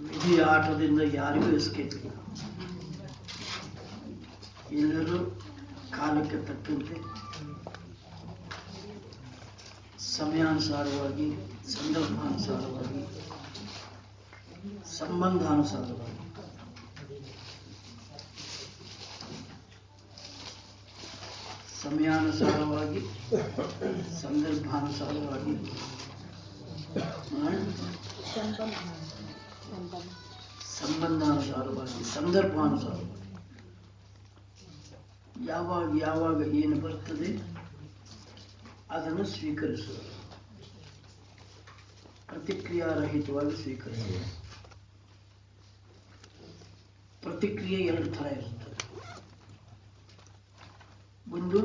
ವಿಧಿ ಆಟದಿಂದ ಯಾರಿಗೂ ಎಸ್ಕೇಪ್ ಇಲ್ಲ ಎಲ್ಲರೂ ಕಾಲಕ್ಕೆ ತಕ್ಕಂತೆ ಸಮಯಾನುಸಾರವಾಗಿ ಸಂದರ್ಭಾನುಸಾರವಾಗಿ ಸಂಬಂಧಾನುಸಾರವಾಗಿ ಸಮಯಾನುಸಾರವಾಗಿ ಸಂದರ್ಭಾನುಸಾರವಾಗಿ ಆ, ಸಂಬಂಧಾನುಸಾರವಾಗಿ ಸಂದರ್ಭಾನುಸಾರವಾಗಿ ಯಾವಾಗ ಯಾವಾಗ ಏನು ಬರ್ತದೆ ಅದನ್ನು ಸ್ವೀಕರಿಸುವುದು ಪ್ರತಿಕ್ರಿಯಾರಹಿತವಾಗಿ ಸ್ವೀಕರಿಸುವುದು ಪ್ರತಿಕ್ರಿಯೆ ಎರಡು ಥರ ಇರುತ್ತದೆ ಒಂದು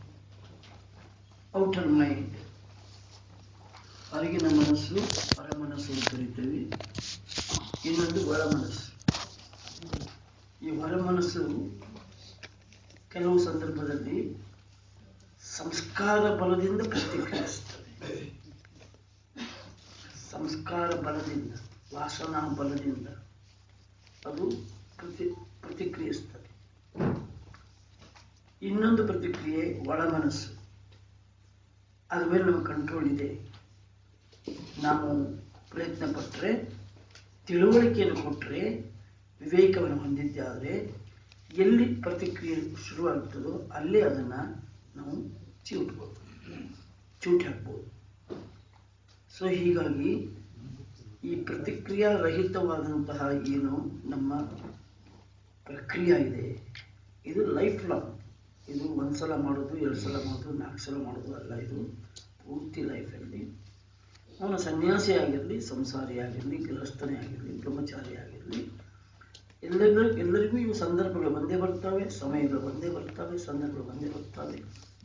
ಔಟರ್ ಮೈಂಡ್ ಹೊರಗಿನ ಮನಸ್ಸು ಹೊರ ಮನಸ್ಸು ಅಂತ ಕರಿತೇವೆ ಇನ್ನೊಂದು ಒಳ ಮನಸ್ಸು ಈ ಹೊರ ಮನಸ್ಸು ಕೆಲವು ಸಂದರ್ಭದಲ್ಲಿ ಸಂಸ್ಕಾರ ಬಲದಿಂದ ಪ್ರತಿಕ್ರಿಯಿಸುತ್ತದೆ ಸಂಸ್ಕಾರ ಬಲದಿಂದ ವಾಸನಾ ಬಲದಿಂದ ಅದು ಪ್ರತಿ ಪ್ರತಿಕ್ರಿಯಿಸ್ತದೆ ಇನ್ನೊಂದು ಪ್ರತಿಕ್ರಿಯೆ ಒಳ ಮನಸ್ಸು ಅದ್ರ ಮೇಲೆ ನಮ್ಮ ಕಂಟ್ರೋಲ್ ಇದೆ ನಾವು ಪ್ರಯತ್ನ ಪಟ್ಟರೆ ತಿಳುವಳಿಕೆಯನ್ನು ಕೊಟ್ಟರೆ ವಿವೇಕವನ್ನು ಹೊಂದಿದ್ದೆ ಆದರೆ ಎಲ್ಲಿ ಪ್ರತಿಕ್ರಿಯೆ ಶುರುವಾಗ್ತದೋ ಅಲ್ಲೇ ಅದನ್ನು ನಾವು ಚಿವುಟ್ಬೋದು ಚೂಟಿ ಹಾಕ್ಬೋದು ಸೊ ಹೀಗಾಗಿ ಈ ಪ್ರತಿಕ್ರಿಯಾ ರಹಿತವಾದಂತಹ ಏನು ನಮ್ಮ ಪ್ರಕ್ರಿಯೆ ಇದೆ ಇದು ಲೈಫ್ ಲಾಂಗ್ ಇದು ಒಂದು ಸಲ ಮಾಡೋದು ಎರಡು ಸಲ ಮಾಡೋದು ನಾಲ್ಕು ಸಲ ಮಾಡೋದು ಅಲ್ಲ ಇದು ಪೂರ್ತಿ ಲೈಫಲ್ಲಿ ಅವನು ಸನ್ಯಾಸಿ ಆಗಿರಲಿ ಸಂಸಾರಿ ಆಗಿರಲಿ ಗೃಹಸ್ಥನೇ ಆಗಿರಲಿ ಬ್ರಹ್ಮಚಾರಿ ಆಗಿರಲಿ ಎಲ್ಲರಿಗೂ ಎಲ್ಲರಿಗೂ ಇವು ಸಂದರ್ಭಗಳು ಬಂದೇ ಬರ್ತವೆ ಸಮಯಗಳು ಬಂದೇ ಬರ್ತವೆ ಸಂದರ್ಭಗಳು ಬಂದೇ ಬರ್ತವೆ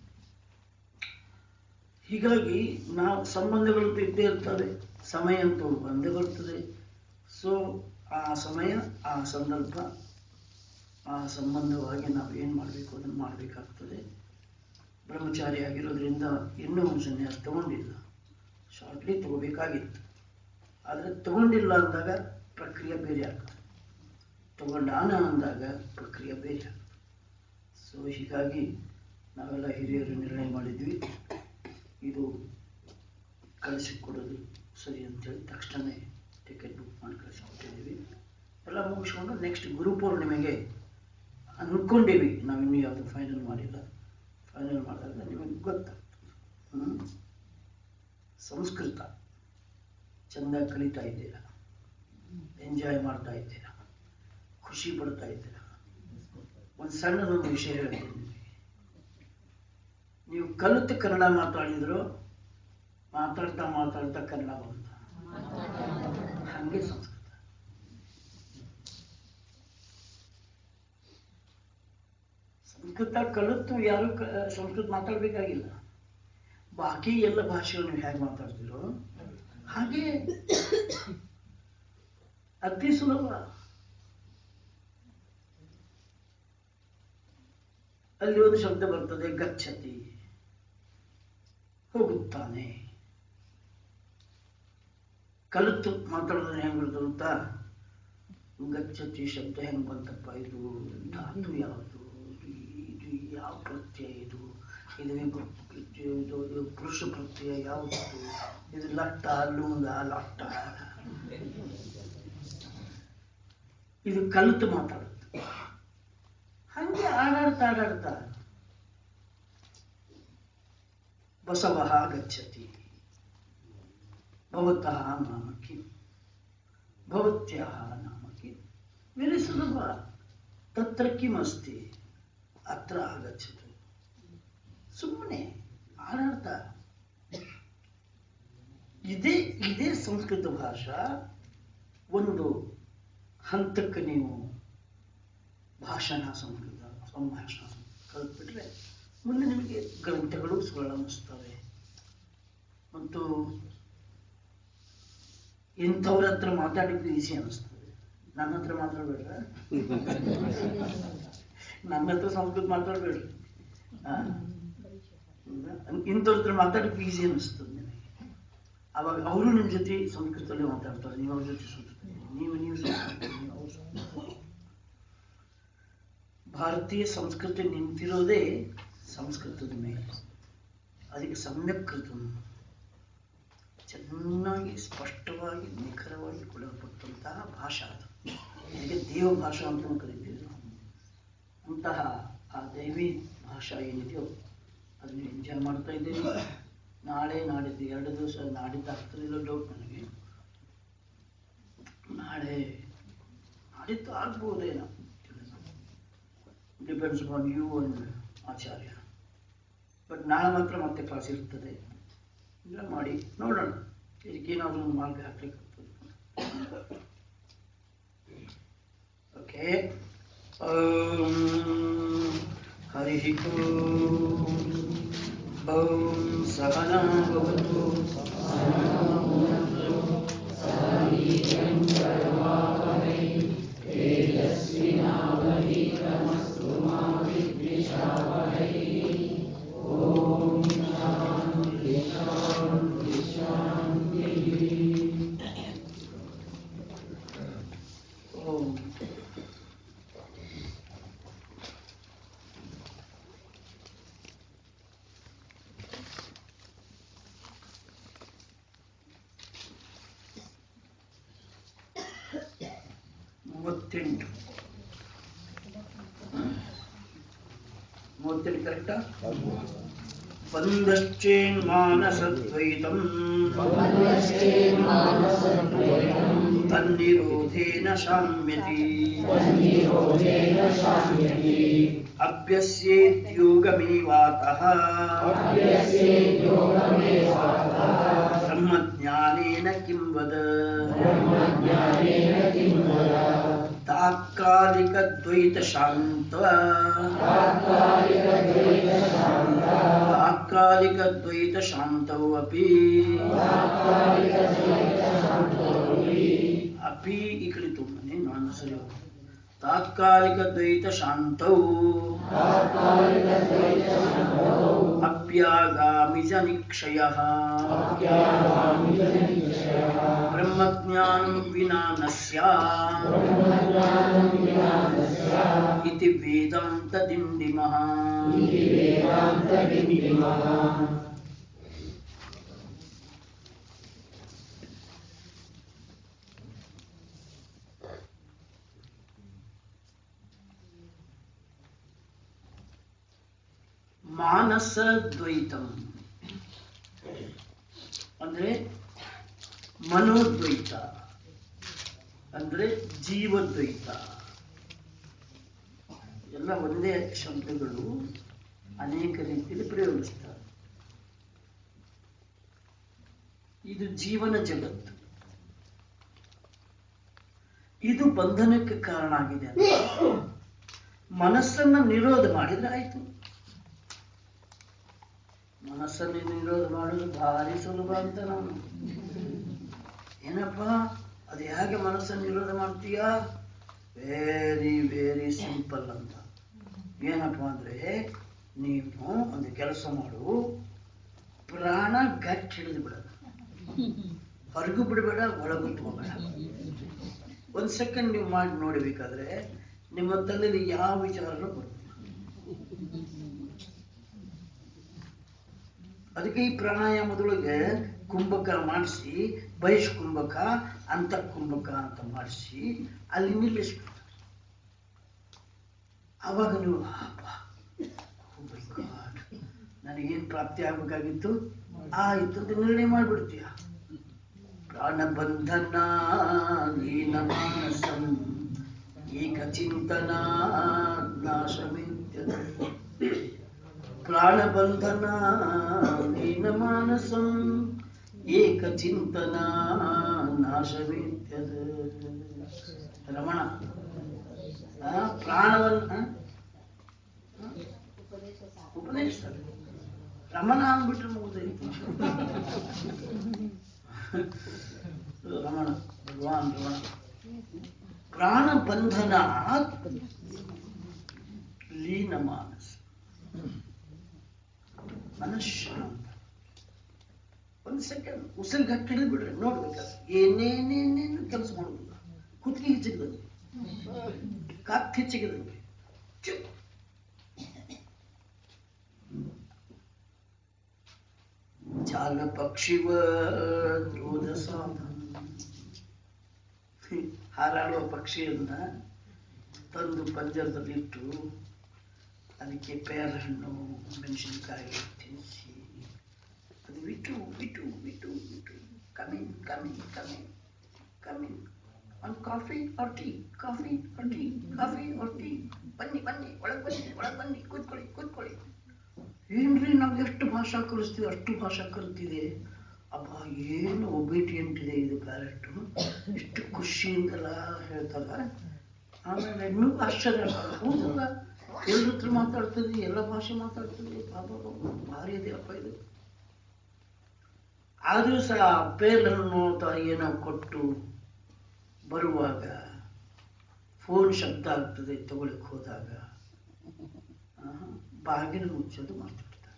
ಹೀಗಾಗಿ ನಾವು ಸಂಬಂಧಗಳು ಇದ್ದೇ ಇರ್ತವೆ ಸಮಯ ಅಂತೂ ಬಂದೇ ಬರ್ತದೆ ಸೊ ಆ ಸಮಯ ಆ ಸಂದರ್ಭ ಆ ಸಂಬಂಧವಾಗಿ ನಾವು ಏನು ಮಾಡಬೇಕು ಅದನ್ನು ಮಾಡಬೇಕಾಗ್ತದೆ ಬ್ರಹ್ಮಚಾರಿ ಆಗಿರೋದ್ರಿಂದ ಇನ್ನೂ ಒಂದು ಸನ್ಯಾಸ ತಗೊಂಡಿಲ್ಲ ಶಾರ್ಟ್ಲಿ ತಗೋಬೇಕಾಗಿತ್ತು ಆದರೆ ತಗೊಂಡಿಲ್ಲ ಅಂದಾಗ ಪ್ರಕ್ರಿಯೆ ಬೇರೆ ಆಗ್ತದೆ ತಗೊಂಡಾನ ಅಂದಾಗ ಪ್ರಕ್ರಿಯೆ ಬೇರೆ ಆಗ್ತದೆ ಸೊ ಹೀಗಾಗಿ ನಾವೆಲ್ಲ ಹಿರಿಯರು ನಿರ್ಣಯ ಮಾಡಿದ್ವಿ ಇದು ಕಳಿಸಿಕೊಡೋದು ಸರಿ ಅಂತೇಳಿ ತಕ್ಷಣವೇ ಟಿಕೆಟ್ ಬುಕ್ ಮಾಡಿ ಕಳಿಸಿಕೊಟ್ಟಿದ್ದೀವಿ ಎಲ್ಲ ಮುಗಿಸ್ಕೊಂಡು ನೆಕ್ಸ್ಟ್ ಗುರು ಪೂರ್ಣಿಮೆಗೆ ಅಂದ್ಕೊಂಡೀವಿ ನಾವು ಇನ್ನೂ ಯಾವುದು ಫೈನಲ್ ಮಾಡಿಲ್ಲ ಫೈನಲ್ ಮಾಡಿದಾಗ ನಿಮಗೆ ಗೊತ್ತಾಗ್ತದೆ ಹ್ಮ್? ಸಂಸ್ಕೃತ ಚೆಂದ ಕಲಿತಾ ಇದ್ದೀರಾ ಎಂಜಾಯ್ ಮಾಡ್ತಾ ಇದ್ದೀರಾ ಖುಷಿ ಪಡ್ತಾ ಇದ್ದೀರಾ ಒಂದು ಸಣ್ಣದೊಂದು ವಿಷಯ ಹೇಳ್ತೀನಿ ನಿಮಗೆ ನೀವು ಕಲಿತು ಕನ್ನಡ ಮಾತಾಡಿದ್ರು ಮಾತಾಡ್ತಾ ಮಾತಾಡ್ತಾ ಕನ್ನಡ ಬಂತ ಹಂಗೆ ಸಂಸ್ಕೃತ ಸಂಸ್ಕೃತ ಕಲಿತು ಯಾರು ಕ- ಸಂಸ್ಕೃತ ಮಾತಾಡ್ಬೇಕಾಗಿಲ್ಲ ಬಾಕಿ ಎಲ್ಲ ಭಾಷೆಗಳು ನೀವು ಹೇಗೆ ಮಾತಾಡ್ತೀರೋ ಹಾಗೆ ಅತಿ ಸುಲಭ ಅಲ್ಲಿ ಒಂದು ಶಬ್ದ ಬರ್ತದೆ ಗಚ್ಚತಿ ಹೋಗುತ್ತಾನೆ ಕಲಿತು ಮಾತಾಡೋದು ಹೆಂಗ್ ಬರ್ತದೆ ಗೊತ್ತಾ ಗಚ್ಚತಿ ಶಬ್ದ ಹೆಂಗ್ ಬಂತಪ್ಪ ಇದು ಧಾತು ಯಾವುದು ಇದು ಇದು ಯಾವ ಪ್ರತ್ಯಯ ಇದು ಇದು ವಿಭಕ್ತಿ ಪ್ರತ್ಯಯ, ಇದು ಇದು ಪುರುಷ ಪ್ರತ್ಯಯ ಯಾವುದು ಇದು ಲಟ್ಟ ಲೂಂಗ ಲಟ್ಟ ಇದು ಕಲಿತು ಮಾತಾಡುತ್ತೆ ಹಂಗೆ ಆಡಾಡ್ತಾ ಆಡಾಡ್ತಾ ಬಸವಃ ಗಚ್ಚತಿ ಭವತಃ ನಾಮ ಕಿಂ ಭವತ್ಯಾಹ ನಾಮ ಕಿಂ ವೆರಿ ಸುಲಭ ತತ್ರ ಕಿಮಸ್ತಿ ಅತ್ರ ಆಗಚ್ಚತು ಸುಮ್ಮನೆ ಆಡಾಡ್ತಾ ಇದೇ ಇದೇ ಸಂಸ್ಕೃತ ಭಾಷಾ ಒಂದು ಹಂತಕ್ಕೆ ನೀವು ಭಾಷಣ ಸಂಸ್ಕೃತ ಸಂಭಾಷಣ ಕಲ್ತ್ಬಿಟ್ರೆ ಮುಂದೆ ನಿಮಗೆ ಗ್ರಂಥಗಳು ಸರಳ ಅನ್ನಿಸ್ತವೆ ಮತ್ತು ಇಂಥವ್ರ ಹತ್ರ ಮಾತಾಡಿದ್ದು ಈಸಿ ಅನ್ನಿಸ್ತದೆ ನನ್ನ ಹತ್ರ ಮಾತಾಡ್ಬೇಡ್ರ ನನ್ನ ಹತ್ರ ಸಂಸ್ಕೃತ ಮಾತಾಡ್ಬೇಡ್ರಿ ಆ? ಹೌದಾ? ಇಂಥವ್ರ ಹತ್ರ ಮಾತಾಡಕ್ಕೆ ಈಸಿ ಅನ್ನಿಸ್ತದೆ ನಿಮಗೆ ಅವಾಗ ಅವರು ನಿಮ್ಮ ಜೊತೆ ಸಂಸ್ಕೃತದಲ್ಲೇ ಮಾತಾಡ್ತಾರೆ ನೀವು ಅವ್ರ ಜೊತೆ ಸಂಸ್ಕೃತ ನೀವು ನೀವು ಸಂಸ್ಕೃತ ನೀವು ಅವ್ರ ಸಂಸ್ಕೃತ. ಭಾರತೀಯ ಸಂಸ್ಕೃತಿ ನಿಂತಿರೋದೇ ಸಂಸ್ಕೃತದ ಮೇಲೆ ಅದಕ್ಕೆ ಸಮ್ಯಕ್ ಕೃತ ಚೆನ್ನಾಗಿ ಸ್ಪಷ್ಟವಾಗಿ ನಿಖರವಾಗಿ ಕೊಡಲ್ಪಟ್ಟಂತಹ ಭಾಷಾ ಅದು ಇದಕ್ಕೆ ದೇವ ಭಾಷಾ ಅಂತ ಕರಿತೀವಿ ನಾವು ಅಂತಹ ಆ ದೈವಿ ಭಾಷಾ ಏನಿದೆಯೋ ಅದನ್ನು ಎಂಜಾಯ್ ಮಾಡ್ತಾ ಇದ್ದೀನಿ ನಾಳೆ ನಾಡಿದ್ದು ಎರಡು ದಿವಸ ನಾಡಿದ್ದು ಆಗ್ತದಿಲ್ಲ ಡೌಟ್ ನನಗೆ ನಾಳೆ ನಾಡಿದ್ದು ಆಗ್ಬೋದೇನೋ depends on you and Acharya but ನಾಳೆ ಮಾತ್ರ ಮತ್ತೆ ಕ್ಲಾಸ್ ಇರ್ತದೆ ಇಲ್ಲ ಮಾಡಿ ನೋಡೋಣ ಇದಕ್ಕೇನಾದರೂ ಒಂದು ಮಾರ್ಗ ಹಾಕ್ಲಿಕ್ಕೆ ಓಕೆ ಹರಿ ಓಂ ಸಹನಾ ಭವತು ಓಂ ಮೂವತ್ತೆಂಟು ಮೂವತ್ತೆಂಟು ಕರೆಕ್ಟಾ ಬಂದಶ್ಚೇನ್ ಮಾನಸದ್ವೈತಂ ತನ್ನಿರೋಧೇನ ಶಾಮ್ಯತಿ ಅಭ್ಯಸ್ಯೇದ್ಯೋಗಮೇವಾತಃ ಬ್ರಹ್ಮಜ್ಞಾನೇನ ಕಿಂ ವದ ತಾತ್ಕಾಲಿಕದ್ವೈತಶಾಂತ ತಾತ್ಕಾಲಿಕದ್ವೈತಶಾಂತೌ ಅಪಿ ಅಪಿ ಈ ಕಡೆ ತುಂಬನೆ ನಾನು ಸರಿ ತಾತ್ಕಾಲಿಕದ್ವೈತಶಾಂತೌ ಅಪ್ಯಾಗಾಮಿ ಚ ನಿಕ್ಷಯಃ ಬ್ರಹ್ಮಜ್ಞಾನಂ ವಿನಾ ನ ಸ್ಯಾತ್ ಇತಿ ವೇದಾಂತದಿಂಡಿಮಃ ಮಾನಸ ದ್ವೈತಂ ಅಂದ್ರೆ ಮನೋದ್ವೈತ ಅಂದ್ರೆ ಜೀವದ್ವೈತ ಎಲ್ಲ ಒಂದೇ ಶಬ್ದಗಳು ಅನೇಕ ರೀತಿಯಲ್ಲಿ ಪ್ರಯೋಗಿಸ್ತಾರೆ ಇದು ಜೀವನ ಜಗತ್ತು ಇದು ಬಂಧನಕ್ಕೆ ಕಾರಣ ಆಗಿದೆ ಅಂತ ಮನಸ್ಸನ್ನ ನಿರೋಧ ಮಾಡಿದ್ರೆ ಆಯ್ತು ಮನಸ್ಸನ್ನು ನಿರೋಧ ಮಾಡೋದು ಭಾರಿ ಸುಲಭ ಅಂತ ನಾನು ಏನಪ್ಪ ಅದು ಹೇಗೆ ಮನಸ್ಸನ್ನು ನಿರೋಧ ಮಾಡ್ತೀಯಾ ವೆರಿ ವೆರಿ ಸಿಂಪಲ್ ಅಂತ ಏನಪ್ಪ ಅಂದ್ರೆ ನೀನು ಒಂದು ಕೆಲಸ ಮಾಡು ಪ್ರಾಣ ಗಟ್ಟಿ ಹಿಡಿದು ಬಿಡ ಹೊರಗೂ ಬಿಡಬೇಡ ಒಳಗೂ ತಗೋಬೇಡ ಒಂದ್ ಸೆಕೆಂಡ್ ನೀವು ಮಾಡಿ ನೋಡಬೇಕಾದ್ರೆ ನಿಮ್ಮ ತಲೆಯಲ್ಲಿ ಯಾವ ವಿಚಾರನೂ ಬರುತ್ತೆ ಅದಕ್ಕೆ ಈ ಪ್ರಾಣಾಯಾಮದೊಳಗೆ ಕುಂಭಕ ಮಾಡಿಸಿ ಬಹಿಷ್ ಕುಂಭಕ ಅಂತ ಕುಂಭಕ ಅಂತ ಮಾಡಿಸಿ ಅಲ್ಲಿ ನಿಲ್ಲಿಸ್ಬಿಡ್ತಾರೆ ಆವಾಗ ನೀವು ಅಪ್ಪ, oh my God, ನನಗೇನ್ ಪ್ರಾಪ್ತಿ ಆಗ್ಬೇಕಾಗಿತ್ತು ಆಯ್ತು ಅಂತ ನಿರ್ಣಯ ಮಾಡ್ಬಿಡ್ತೀಯ ಪ್ರಾಣಬಂಧನ ಲೀನ ಮಾನಸಂ ಏಕ ಚಿಂತನ ನಾಶಮಿತ್ಯದ ಪ್ರಾಣಬಂಧನ ಲೀನ ಮಾನಸಂ ಏಕ ಚಿಂತನ ನಾಶಮಿತ್ಯದ ರಮಣ ಆ, ಪ್ರಾಣವನ್ನ ಆ? ಉಪದೇಶ ರಮಣ ಅಂದ್ಬಿಟ್ರೆ ಮುಗಿದೈತಿ ರಮಣ ಭಗವಾನ್ ರಮಣ ಪ್ರಾಣ ಬಂಧನ ಲೀನ ಮಾನಸ ಮನಃಶಾಂತ ಒಂದು ಸೆಕೆಂಡ್ ಉಸಿರು ಗಟ್ಟಿ ಹಿಡಿದು ಬಿಡ್ರಿ ನೋಡ್ಬೇಕಾದ್ರೆ ಏನೇನೇನೇನು ಕೆಲಸ ಮಾಡೋದಿಲ್ಲ ಕುತ್ತಿಗೆ ಹಿಚ್ಚಿದಂಗೆ ಕತ್ ಹಿಚ್ಚಿದಂಗೆ ಚುಪ್ ಜಾಲ ಪಕ್ಷಿವ ರೋಧ ಸಾಧನ ಹಾರಾಡುವ ಪಕ್ಷಿಯನ್ನ ತಂದು ಪಂಜರದಲ್ಲಿಟ್ಟು ಅದಕ್ಕೆ ಪೇರಹಣ್ಣು ಮೆಣಸಿನಕಾಯಿ ತಿನ್ನಿಸಿ ಅದು ಬಿಟ್ಟು ಬಿಟ್ಟು ಬಿಟ್ಟು ಬಿಟ್ಟು ಕಮಿಂಗ್ ಕಮಿಂಗ್ ಕಮಿಂಗ್ ಕಮಿಂಗ್ ಒಂದು coffee or tea coffee or tea coffee or tea ಬನ್ನಿ ಬನ್ನಿ ಒಳಗೆ ಬನ್ನಿ ಒಳಗೆ ಬನ್ನಿ ಕೂತ್ಕೊಳ್ಳಿ ಕೂತ್ಕೊಳ್ಳಿ ಏನ್ರಿ ನಾವು ಎಷ್ಟು ಭಾಷಾ ಕಲಿಸ್ತೀವಿ ಅಷ್ಟು ಭಾಷಾ ಕಲಿತಿದೆ ಅಬ್ಬಾ ಏನು ಒಬಿಡಿಯಂಟ್ ಇದೆ ಇದು ಪ್ಯಾರೆಟ್ಟು ಎಷ್ಟು ಖುಷಿಯಿಂದೆಲ್ಲ ಹೇಳ್ತಾರ ಆಮೇಲೆ ನಿಮಗೂ ಆಶ್ಚರ್ಯ ಆಗ್ತದೆ ಹೌದಲ್ಲ ಎಲ್ಲರ ಹತ್ರ ಮಾತಾಡ್ತದೆ ಎಲ್ಲ ಭಾಷೆ ಮಾತಾಡ್ತದೆ ಬಾಬಾ ಬಾಬಾ ಭಾರಿ ಇದೆಯಪ್ಪ ಇದು ಆ ದಿವಸ ಪೇರನ್ನು ಅಥವಾ ಏನೋ ಕೊಟ್ಟು ಬರುವಾಗ ಫೋನ್ ಶಬ್ದ ಆಗ್ತದೆ ತಗೊಳಕ್ ಹೋದಾಗ ಆ, ಬಾಗಿಲು ಮುಚ್ಚೋದು ಮಾತಾಡ್ತಾರೆ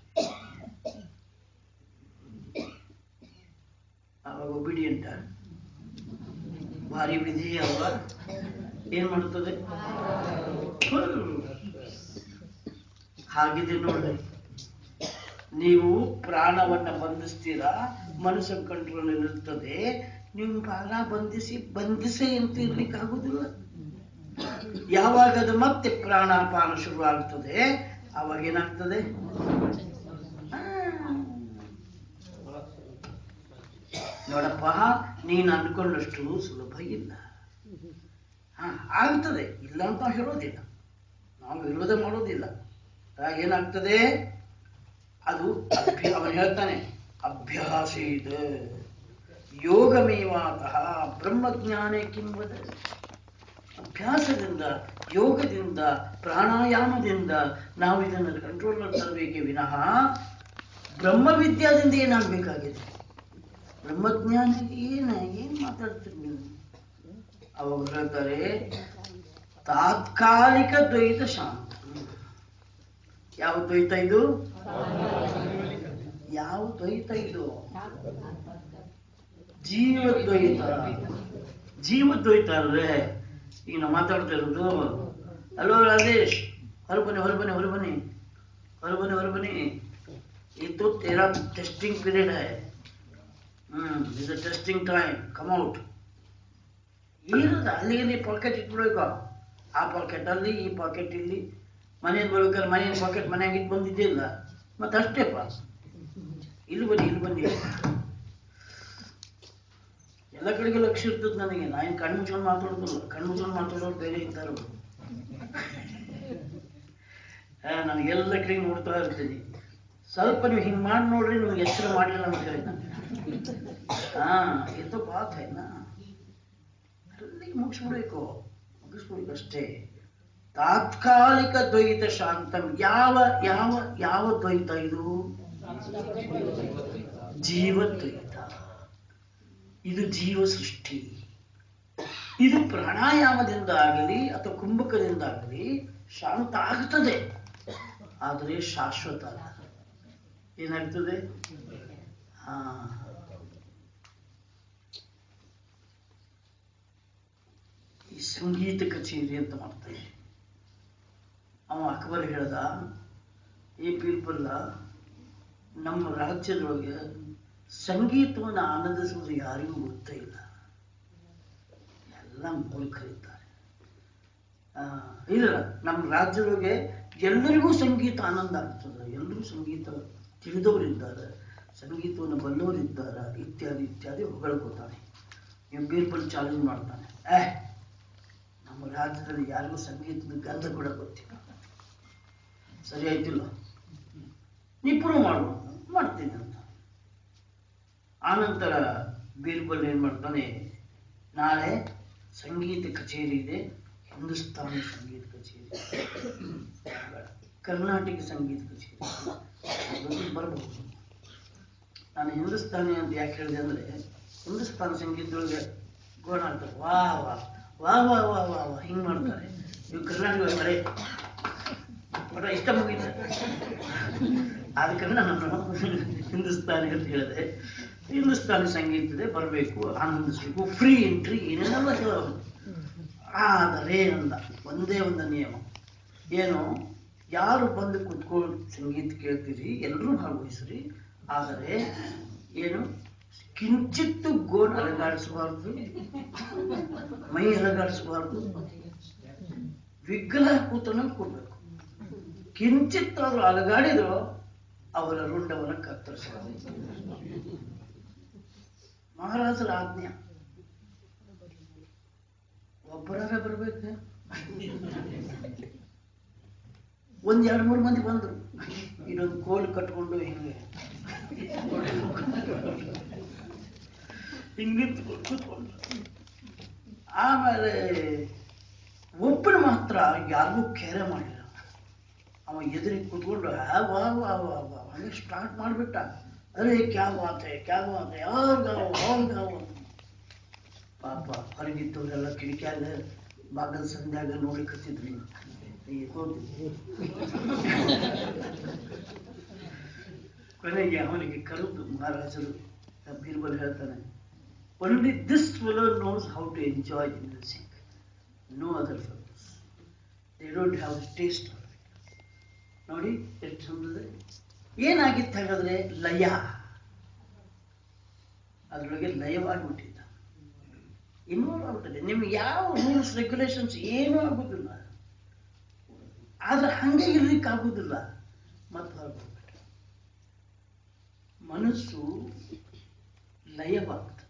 ಅವಾಗ ಒಬಿಡಿಯಂಟ ಭಾರಿ ವಿಧಿ ಅಲ್ವಾ ಏನ್ ಮಾಡ್ತದೆ ಫುಲ್ ಹಾಗಿದೆ ನೋಡ್ರಿ ನೀವು ಪ್ರಾಣವನ್ನ ಬಂಧಿಸ್ತೀರಾ ಮನಸ್ಸು ಕಂಟ್ರೋಲ್ ಇರುತ್ತದೆ ನೀವು ಪ್ರಾಣ ಬಂಧಿಸಿ ಬಂಧಿಸೇ ಅಂತ ಇರ್ಲಿಕ್ಕೆ ಆಗುದಿಲ್ಲ ಯಾವಾಗ ಅದು ಮತ್ತೆ ಪ್ರಾಣಾಪಾನ ಶುರು ಆಗ್ತದೆ ಅವಾಗ ಏನಾಗ್ತದೆ ಆ, ನೋಡಪ್ಪ ನೀನು ಅನ್ಕೊಂಡಷ್ಟು ಸುಲಭ ಇಲ್ಲ ಹಾ ಆಗ್ತದೆ ಇಲ್ಲ ಅಂತ ಹೇಳೋದಿಲ್ಲ ನಾವು ವಿರೋಧ ಮಾಡೋದಿಲ್ಲ ಆಗ ಏನಾಗ್ತದೆ ಅದು ಅಭ್ಯ ಅವನು ಹೇಳ್ತಾನೆ ಅಭ್ಯಾಸ ಇದೆ ಯೋಗಮೇವಾತಃ ಬ್ರಹ್ಮಜ್ಞಾನೇ ಕಿಂವದ ಅಭ್ಯಾಸದಿಂದ ಯೋಗದಿಂದ ಪ್ರಾಣಾಯಾಮದಿಂದ ನಾವು ಇದನ್ನು ಕಂಟ್ರೋಲ್ ತರಬೇಕೆ ವಿನಃ ಬ್ರಹ್ಮವಿದ್ಯಾದಿಂದ ಏನಾಗಬೇಕಾಗಿದೆ ಬ್ರಹ್ಮಜ್ಞಾನ ಏನ ಏನ್ ಮಾತಾಡ್ತೀರಿ ನೀವು ಅವಾಗ ಹೇಳ್ತಾರೆ ತಾತ್ಕಾಲಿಕ ದ್ವೈತ ಶಾಂತ ಯಾವ ದ್ವೈತ ಇದು ಯಾವ ದ್ವೈತ ಇದು ಜೀವದ್ವೈತ ಜೀವದ್ವೈತ ಅಲ್ವೇ ಈಗ ನಾವು ಮಾತಾಡ್ತಾ ಇರೋದು ಹಲೋ ರಾಜೇಶ್ ಹೊರ ಬನ್ನಿ ಹೊರ ಬನ್ನಿ ಹೊರ ಬನ್ನಿ ಹೊರ ಬನ್ನಿ ಹೊರ ಬನ್ನಿ ಇದು तेरा टेस्टिंग पीरियड है ಹ್ಮ್ ಇದು ಟೆಸ್ಟಿಂಗ್ ಟೈಮ್ ಕಮ್ ಔಟ್ ಏನದ ಅಲ್ಲಿಗೆ ನೀ ಪಾಕೆಟ್ ಇಟ್ಬಿಡ್ಬೇಕು ಆ ಪಾಕೆಟ್ ಅಲ್ಲಿ ಈ ಪಾಕೆಟ್ ಇಲ್ಲಿ ಮನೆಯಿಂದ ಬರ್ಬೇಕಾದ್ರೆ ಮನೆಯ ಪಾಕೆಟ್ ಮನೆಯಾಗ ಇಟ್ಟು ಬಂದಿದ್ದೇ ಇಲ್ಲ ಮತ್ತೆ ಅಷ್ಟೇಪ್ಪ ಇಲ್ಲಿ ಬನ್ನಿ ಇಲ್ಲಿ ಬನ್ನಿ ಎಲ್ಲ ಕಡೆಗೆ ಲಕ್ಷ್ಯ ಇರ್ತದೆ ನನಗೆ ನಾ ಏನು ಕಣ್ಣು ಮುಚ್ಕೊಂಡು ಮಾತಾಡೋದಿಲ್ಲ ಕಣ್ಣು ಮುಚ್ಕೊಂಡು ಮಾತಾಡೋರು ಬೇರೆ ಇದ್ದಾರೆ ನನಗೆ ಎಲ್ಲ ಕಡೆಗೆ ನೋಡ್ತಾ ಇರ್ತೀನಿ ಸ್ವಲ್ಪ ನೀವು ಹಿಂಗೆ ಮಾಡಿ ನೋಡ್ರಿ ನಿಮ್ಗೆ ಎಚ್ಚರ ಮಾಡಲಿಲ್ಲ ಅಂತ ಹೇಳಿ ನಾನು ಹಾ ಇದು ಬಾತ್ ಹೈ ನಾ ಅಲ್ಲಿಗೆ ಮುಗಿಸ್ಬಿಡ್ಬೇಕು ಮುಗಿಸ್ಬಿಡ್ಬೇಕು ಅಷ್ಟೇ ತಾತ್ಕಾಲಿಕ ದ್ವೈತ ಶಾಂತಂ ಯಾವ ಯಾವ ಯಾವ ದ್ವೈತ ಇದು ಜೀವದ್ವೈತ ಇದು ಜೀವ ಸೃಷ್ಟಿ ಇದು ಪ್ರಾಣಾಯಾಮದಿಂದ ಆಗಲಿ ಅಥವಾ ಕುಂಭಕದಿಂದ ಆಗಲಿ ಶಾಂತ ಆಗ್ತದೆ ಆದರೆ ಶಾಶ್ವತ ಅಲ್ಲ ಏನಾಗ್ತದೆ ಹಾ ಈ ಸಂಗೀತ ಕಚೇರಿ ಅಂತ ಮಾಡ್ತಾರೆ ಅವ ಅಕ್ಬರ್ ಹೇಳ್ದ ಈ ಪೀಪಲ್ ನಮ್ಮ ರಾಜ್ಯದೊಳಗೆ ಸಂಗೀತವನ್ನು ಆನಂದಿಸುವುದು ಯಾರಿಗೂ ಗೊತ್ತೇ ಇಲ್ಲ ಎಲ್ಲ ಮೂರ್ಖರಿದ್ದಾರೆ ಆ, ಇಲ್ಲ ನಮ್ಮ ರಾಜ್ಯದೊಳಗೆ ಎಲ್ಲರಿಗೂ ಸಂಗೀತ ಆನಂದ ಆಗ್ತದೆ ಎಲ್ಲರೂ ಸಂಗೀತ ತಿಳಿದವರಿದ್ದಾರೆ ಸಂಗೀತವನ್ನು ಬಲ್ಲವರಿದ್ದಾರೆ ಇತ್ಯಾದಿ ಇತ್ಯಾದಿ ಹೊಗಳ್ಕೋತಾನೆ ನೀವು ಬೀರ್ಬಲ್ ಚಾಲೆಂಜ್ ಮಾಡ್ತಾನೆ ಏ ನಮ್ಮ ರಾಜ್ಯದಲ್ಲಿ ಯಾರಿಗೂ ಸಂಗೀತದ ಗಂಧ ಕೂಡ ಗೊತ್ತಿಲ್ಲ ಸರಿ ಆಯ್ತಿಲ್ಲ ನೀ ಪ್ರೂವ್ ಮಾಡು ಮಾಡ್ತೀನಿ ಅಂತ ಆನಂತರ ಬೀರ್ಬಲ್ ಏನ್ ಮಾಡ್ತಾನೆ ನಾಳೆ ಸಂಗೀತ ಕಚೇರಿ ಇದೆ ಹಿಂದೂಸ್ತಾನಿ ಸಂಗೀತ ಕಚೇರಿ ಬೇಡ. ಕರ್ನಾಟಕ ಸಂಗೀತ ಕಚೇರಿ ಅದೊಂದು ಬರಬಹುದು ನಾನು ಹಿಂದೂಸ್ತಾನಿ ಅಂತ ಯಾಕೆ ಹೇಳಿದೆ ಅಂದ್ರೆ ಹಿಂದೂಸ್ತಾನಿ ಸಂಗೀತದೊಳಗೆ ಗೋಣ ಅಂತಾರೆ ವಾ ವಾ ವಾ ವಾ ವಾ ವಾ ವಾ ಹಿಂಗ್ ಮಾಡ್ತಾರೆ ಇವು ಕರ್ನಾಟಕ ಬರೇ ಬಡ ಇಷ್ಟ ಮುಗಿದ ಆದ ಕಾರಣ ನಾನು ಹಿಂದೂಸ್ತಾನಿ ಅಂತ ಹೇಳಿದೆ ಹಿಂದೂಸ್ತಾನಿ ಸಂಗೀತದೇ ಬರಬೇಕು ಆನಂದಿಸಬೇಕು ಫ್ರೀ ಎಂಟ್ರಿ ಏನೇನೆಲ್ಲ ಹೇಳೋದು ಆದರೆ ಅಂದ ಒಂದೇ ಒಂದು ನಿಯಮ ಏನು ಯಾರು ಬಂದು ಕುತ್ಕೊಂಡು ಸಂಗೀತ ಕೇಳ್ತೀರಿ ಎಲ್ಲರೂ ಭಾಗವಹಿಸ್ರಿ ಆದರೆ ಏನು ಕಿಂಚಿತ್ತು ಗೋಡ್ ಅಲಗಾಡಿಸಬಾರ್ದು ಮೈ ಅಲಗಾಡಿಸಬಾರ್ದು ವಿಗ್ರಹ ಕೂತನ ಕೊಡ್ಬೇಕು ಕಿಂಚಿತ್ತಾದ್ರೂ ಅಲಗಾಡಿದ್ರು ಅವರ ರುಂಡವನ್ನು ಕತ್ತರಿಸಬಾರದು ಮಹಾರಾಜರ ಆಜ್ಞೆ ಒಬ್ಬರಾರ ಬರ್ಬೇಕು ಒಂದ್ ಎರಡು ಮೂರು ಮಂದಿ ಬಂದ್ರು ಇನ್ನೊಂದು ಕೋಲ್ ಕಟ್ಕೊಂಡು ಹಿಂಗೆ ಹಿಂಗ್ ನಿಂತ್ಕೊಂಡು ಕೂತ್ಕೊಂಡು ಆಮೇಲೆ ಒಬ್ಬನು ಮಾತ್ರ ಯಾರಿಗೂ ಕೇರೆ ಮಾಡಲಿಲ್ಲ ಅವ ಎದುರಿಗೆ ಕೂತ್ಕೊಂಡು ಹಾ ವಾ ವಾ ವಾ ವಾ ಹಂಗೆ ಸ್ಟಾರ್ಟ್ ಮಾಡಿಬಿಟ್ಟ ಅರೆ ಕ್ಯಾ ಬಾತ್ ಹೈ ಕ್ಯಾ ಬಾತ್ ಹೈ ಅವ್ರ ಗಾವ ಅವ್ರ ಗಾವ ಪಾಪ ಹೊರಗಿದ್ದವರೆಲ್ಲ ಕಿಡಿಕ್ಯಾಗ ಬಾಗಲ್ ಸಂಧ್ಯಾಗ ನೋಡಿ ಕತ್ತಿದ್ರು ಕೊನೆಗೆ ಅವನಿಗೆ ಕರೆದು ಮಹಾರಾಜರು ಬೀರ್ಬಲ್ ಹೇಳ್ತಾನೆ only this fellow knows how to enjoy the music no other fellows they don't have taste of it ನೋಡಿ ಎಷ್ಟು ಚಂದದೆ ಏನಾಗಿತ್ತು ಹಾಗಾದ್ರೆ ಲಯ ಅದರೊಳಗೆ ಲಯವಾಗಿಬಿಟ್ಟಿದ್ದ ಇನ್ವಾಲ್ವ್ ಆಗ್ಬಿಟ್ಟಿದೆ ನಿಮ್ಗೆ ಯಾವ ರೂಲ್ಸ್ ರೆಗ್ಯುಲೇಷನ್ಸ್ ಏನೂ ಆಗೋದಿಲ್ಲ ಆದ್ರೆ ಹಂಗೆ ಇರ್ಲಿಕ್ಕೆ ಆಗುದಿಲ್ಲ ಮತ್ತೆ ಹೊರಗೋಗ್ಬಿಟ್ಟ ಮನಸ್ಸು ಲಯವಾಗ್ತದೆ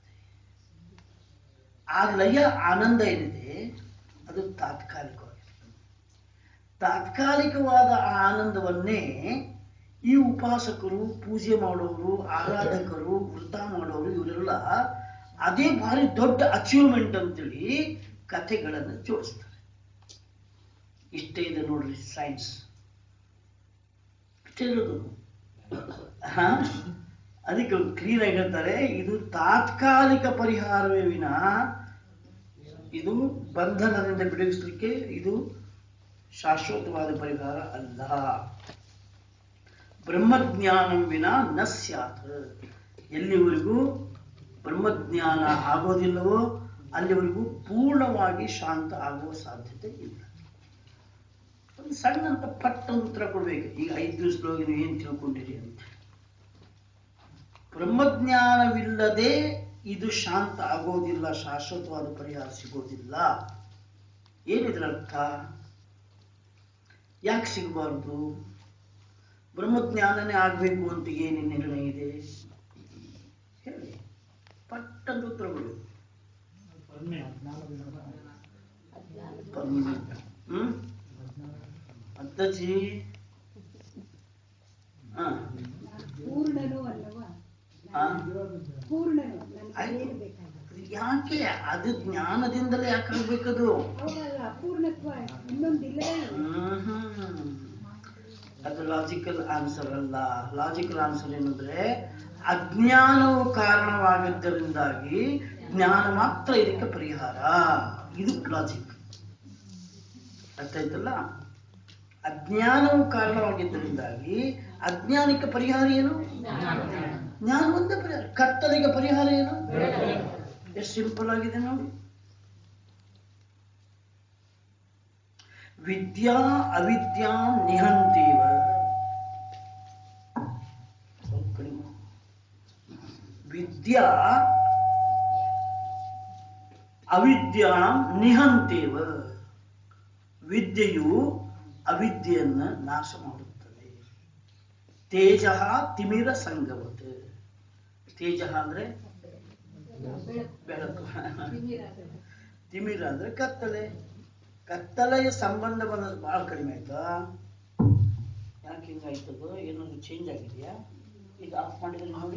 ಆ ಲಯ ಆನಂದ ಏನಿದೆ ಅದು ತಾತ್ಕಾಲಿಕವಾಗಿದೆ ತಾತ್ಕಾಲಿಕವಾದ ಆ ಆನಂದವನ್ನೇ ಈ ಉಪಾಸಕರು ಪೂಜೆ ಮಾಡೋರು ಆರಾಧಕರು ವೃತ ಮಾಡೋರು ಇವರೆಲ್ಲ ಅದೇ ಭಾರಿ ದೊಡ್ಡ ಅಚೀವ್ಮೆಂಟ್ ಅಂತೇಳಿ ಕಥೆಗಳನ್ನು ಜೋಡಿಸ್ತಾರೆ ಇಷ್ಟೇ ಇದೆ ನೋಡ್ರಿ ಸೈನ್ಸ್ ಇಷ್ಟೇ ಇರೋದು ಹಾ ಅದಕ್ಕೆ ಕ್ಲೀನ್ ಆಗಿ ಹೇಳ್ತಾರೆ ಇದು ತಾತ್ಕಾಲಿಕ ಪರಿಹಾರವೇ ವಿನ ಇದು ಬಂಧನದಿಂದ ಬಿಡಿಸಲಿಕ್ಕೆ ಇದು ಶಾಶ್ವತವಾದ ಪರಿಹಾರ ಅಲ್ಲ ಬ್ರಹ್ಮಜ್ಞಾನಂ ವಿನ ನ ಸ್ಯಾತ್ ಎಲ್ಲಿವರೆಗೂ ಬ್ರಹ್ಮಜ್ಞಾನ ಆಗೋದಿಲ್ಲವೋ ಅಲ್ಲಿವರೆಗೂ ಪೂರ್ಣವಾಗಿ ಶಾಂತ ಆಗುವ ಸಾಧ್ಯತೆ ಇಲ್ಲ ಒಂದು ಸಣ್ಣಂತ ಪಟ್ಟ ಉತ್ತರ ಕೊಡ್ಬೇಕು ಈಗ ಐದು ದಿವಸದೊಳಗೆ ನೀವು ಏನು ತಿಳ್ಕೊಂಡಿರಿ ಅಂತ ಬ್ರಹ್ಮಜ್ಞಾನವಿಲ್ಲದೆ ಇದು ಶಾಂತ ಆಗೋದಿಲ್ಲ ಶಾಶ್ವತವಾದ ಪರಿಹಾರ ಸಿಗೋದಿಲ್ಲ ಏನಿದ್ರ ಅರ್ಥ ಯಾಕೆ ಸಿಗಬಾರ್ದು ಬ್ರಹ್ಮಜ್ಞಾನನೇ ಆಗಬೇಕು ಅಂತ ಏನು ನಿರ್ಣಯ ಇದೆ ಹೇಳಿ ಪಟ್ಟಂತ ಉತ್ತರ ಕೊಡಿ ಹ್ಮ್ ಅದ್ದಜಿ ಹಾ ಪೂರ್ಣನೂ ಅಲ್ಲವ ಹಾ ಪೂರ್ಣನು ನನಗೆ ಆಯ್ತು. ಏನು ಬೇಕಾಗಿಲ್ಲ ಯಾಕೆ ಅದು ಜ್ಞಾನದಿಂದಲೇ ಯಾಕಾಗ್ಬೇಕದು ಅವುಗಳ ಅಪೂರ್ಣತ್ವ ಇನ್ನೊಂದಿಲ್ಲವೇ ಇಲ್ಲ. ಹ್ಮ್ ಅದು ಲಾಜಿಕಲ್ ಆನ್ಸರ್ ಅಲ್ಲ ಲಾಜಿಕಲ್ ಆನ್ಸರ್ ಏನಂದ್ರೆ ಅಜ್ಞಾನವು ಕಾರಣವಾಗಿದ್ದರಿಂದಾಗಿ ಜ್ಞಾನ ಮಾತ್ರ ಇದಕ್ಕೆ ಪರಿಹಾರ ಇದು ಲಾಜಿಕ್ ಅರ್ಥ ಆಯ್ತಲ್ಲ ಅಜ್ಞಾನವು ಕಾರಣವಾಗಿದ್ದರಿಂದಾಗಿ ಅಜ್ಞಾನಕ್ಕೆ ಪರಿಹಾರ ಏನು ಜ್ಞಾನ ಒಂದೇ ಪರಿಹಾರ ಕತ್ತಲಿಗೆ ಪರಿಹಾರ ಏನು ಎಷ್ಟು ಸಿಂಪಲ್ ಆಗಿದೆ ನೋಡಿ ವಿದ್ಯಾ ಅವಿದ್ಯಾಂ ನಿಹಂತೀವ ಸ್ವಲ್ಪ ಕಡಿಮೆ. ವಿದ್ಯಾ ಅವಿದ್ಯಾಂ ನಿಹಂತೇವ ವಿದ್ಯೆಯು ಅವಿದ್ಯೆಯನ್ನ ನಾಶ ಮಾಡುತ್ತದೆ ತೇಜ ತಿಮಿರ ಸಂಗವತ್ ತೇಜ ಅಂದ್ರೆ ಬೆಳಕು ತಿಮಿರ ಅಂದ್ರೆ ಕತ್ತಲೆ ಕತ್ತಲೆಯ ಸಂಬಂಧ ಬಂದದ್ದು ಬಹಳ ಕಡಿಮೆ ಆಯ್ತಾ ಯಾಕೆ ಹಿಂಗಾಯ್ತದು ಏನಾದ್ರು ಚೇಂಜ್ ಆಗಿದೆಯಾ ಈಗ ಆಫ್ ಮಾಡಿದ್ರೆ ನೋಡಿ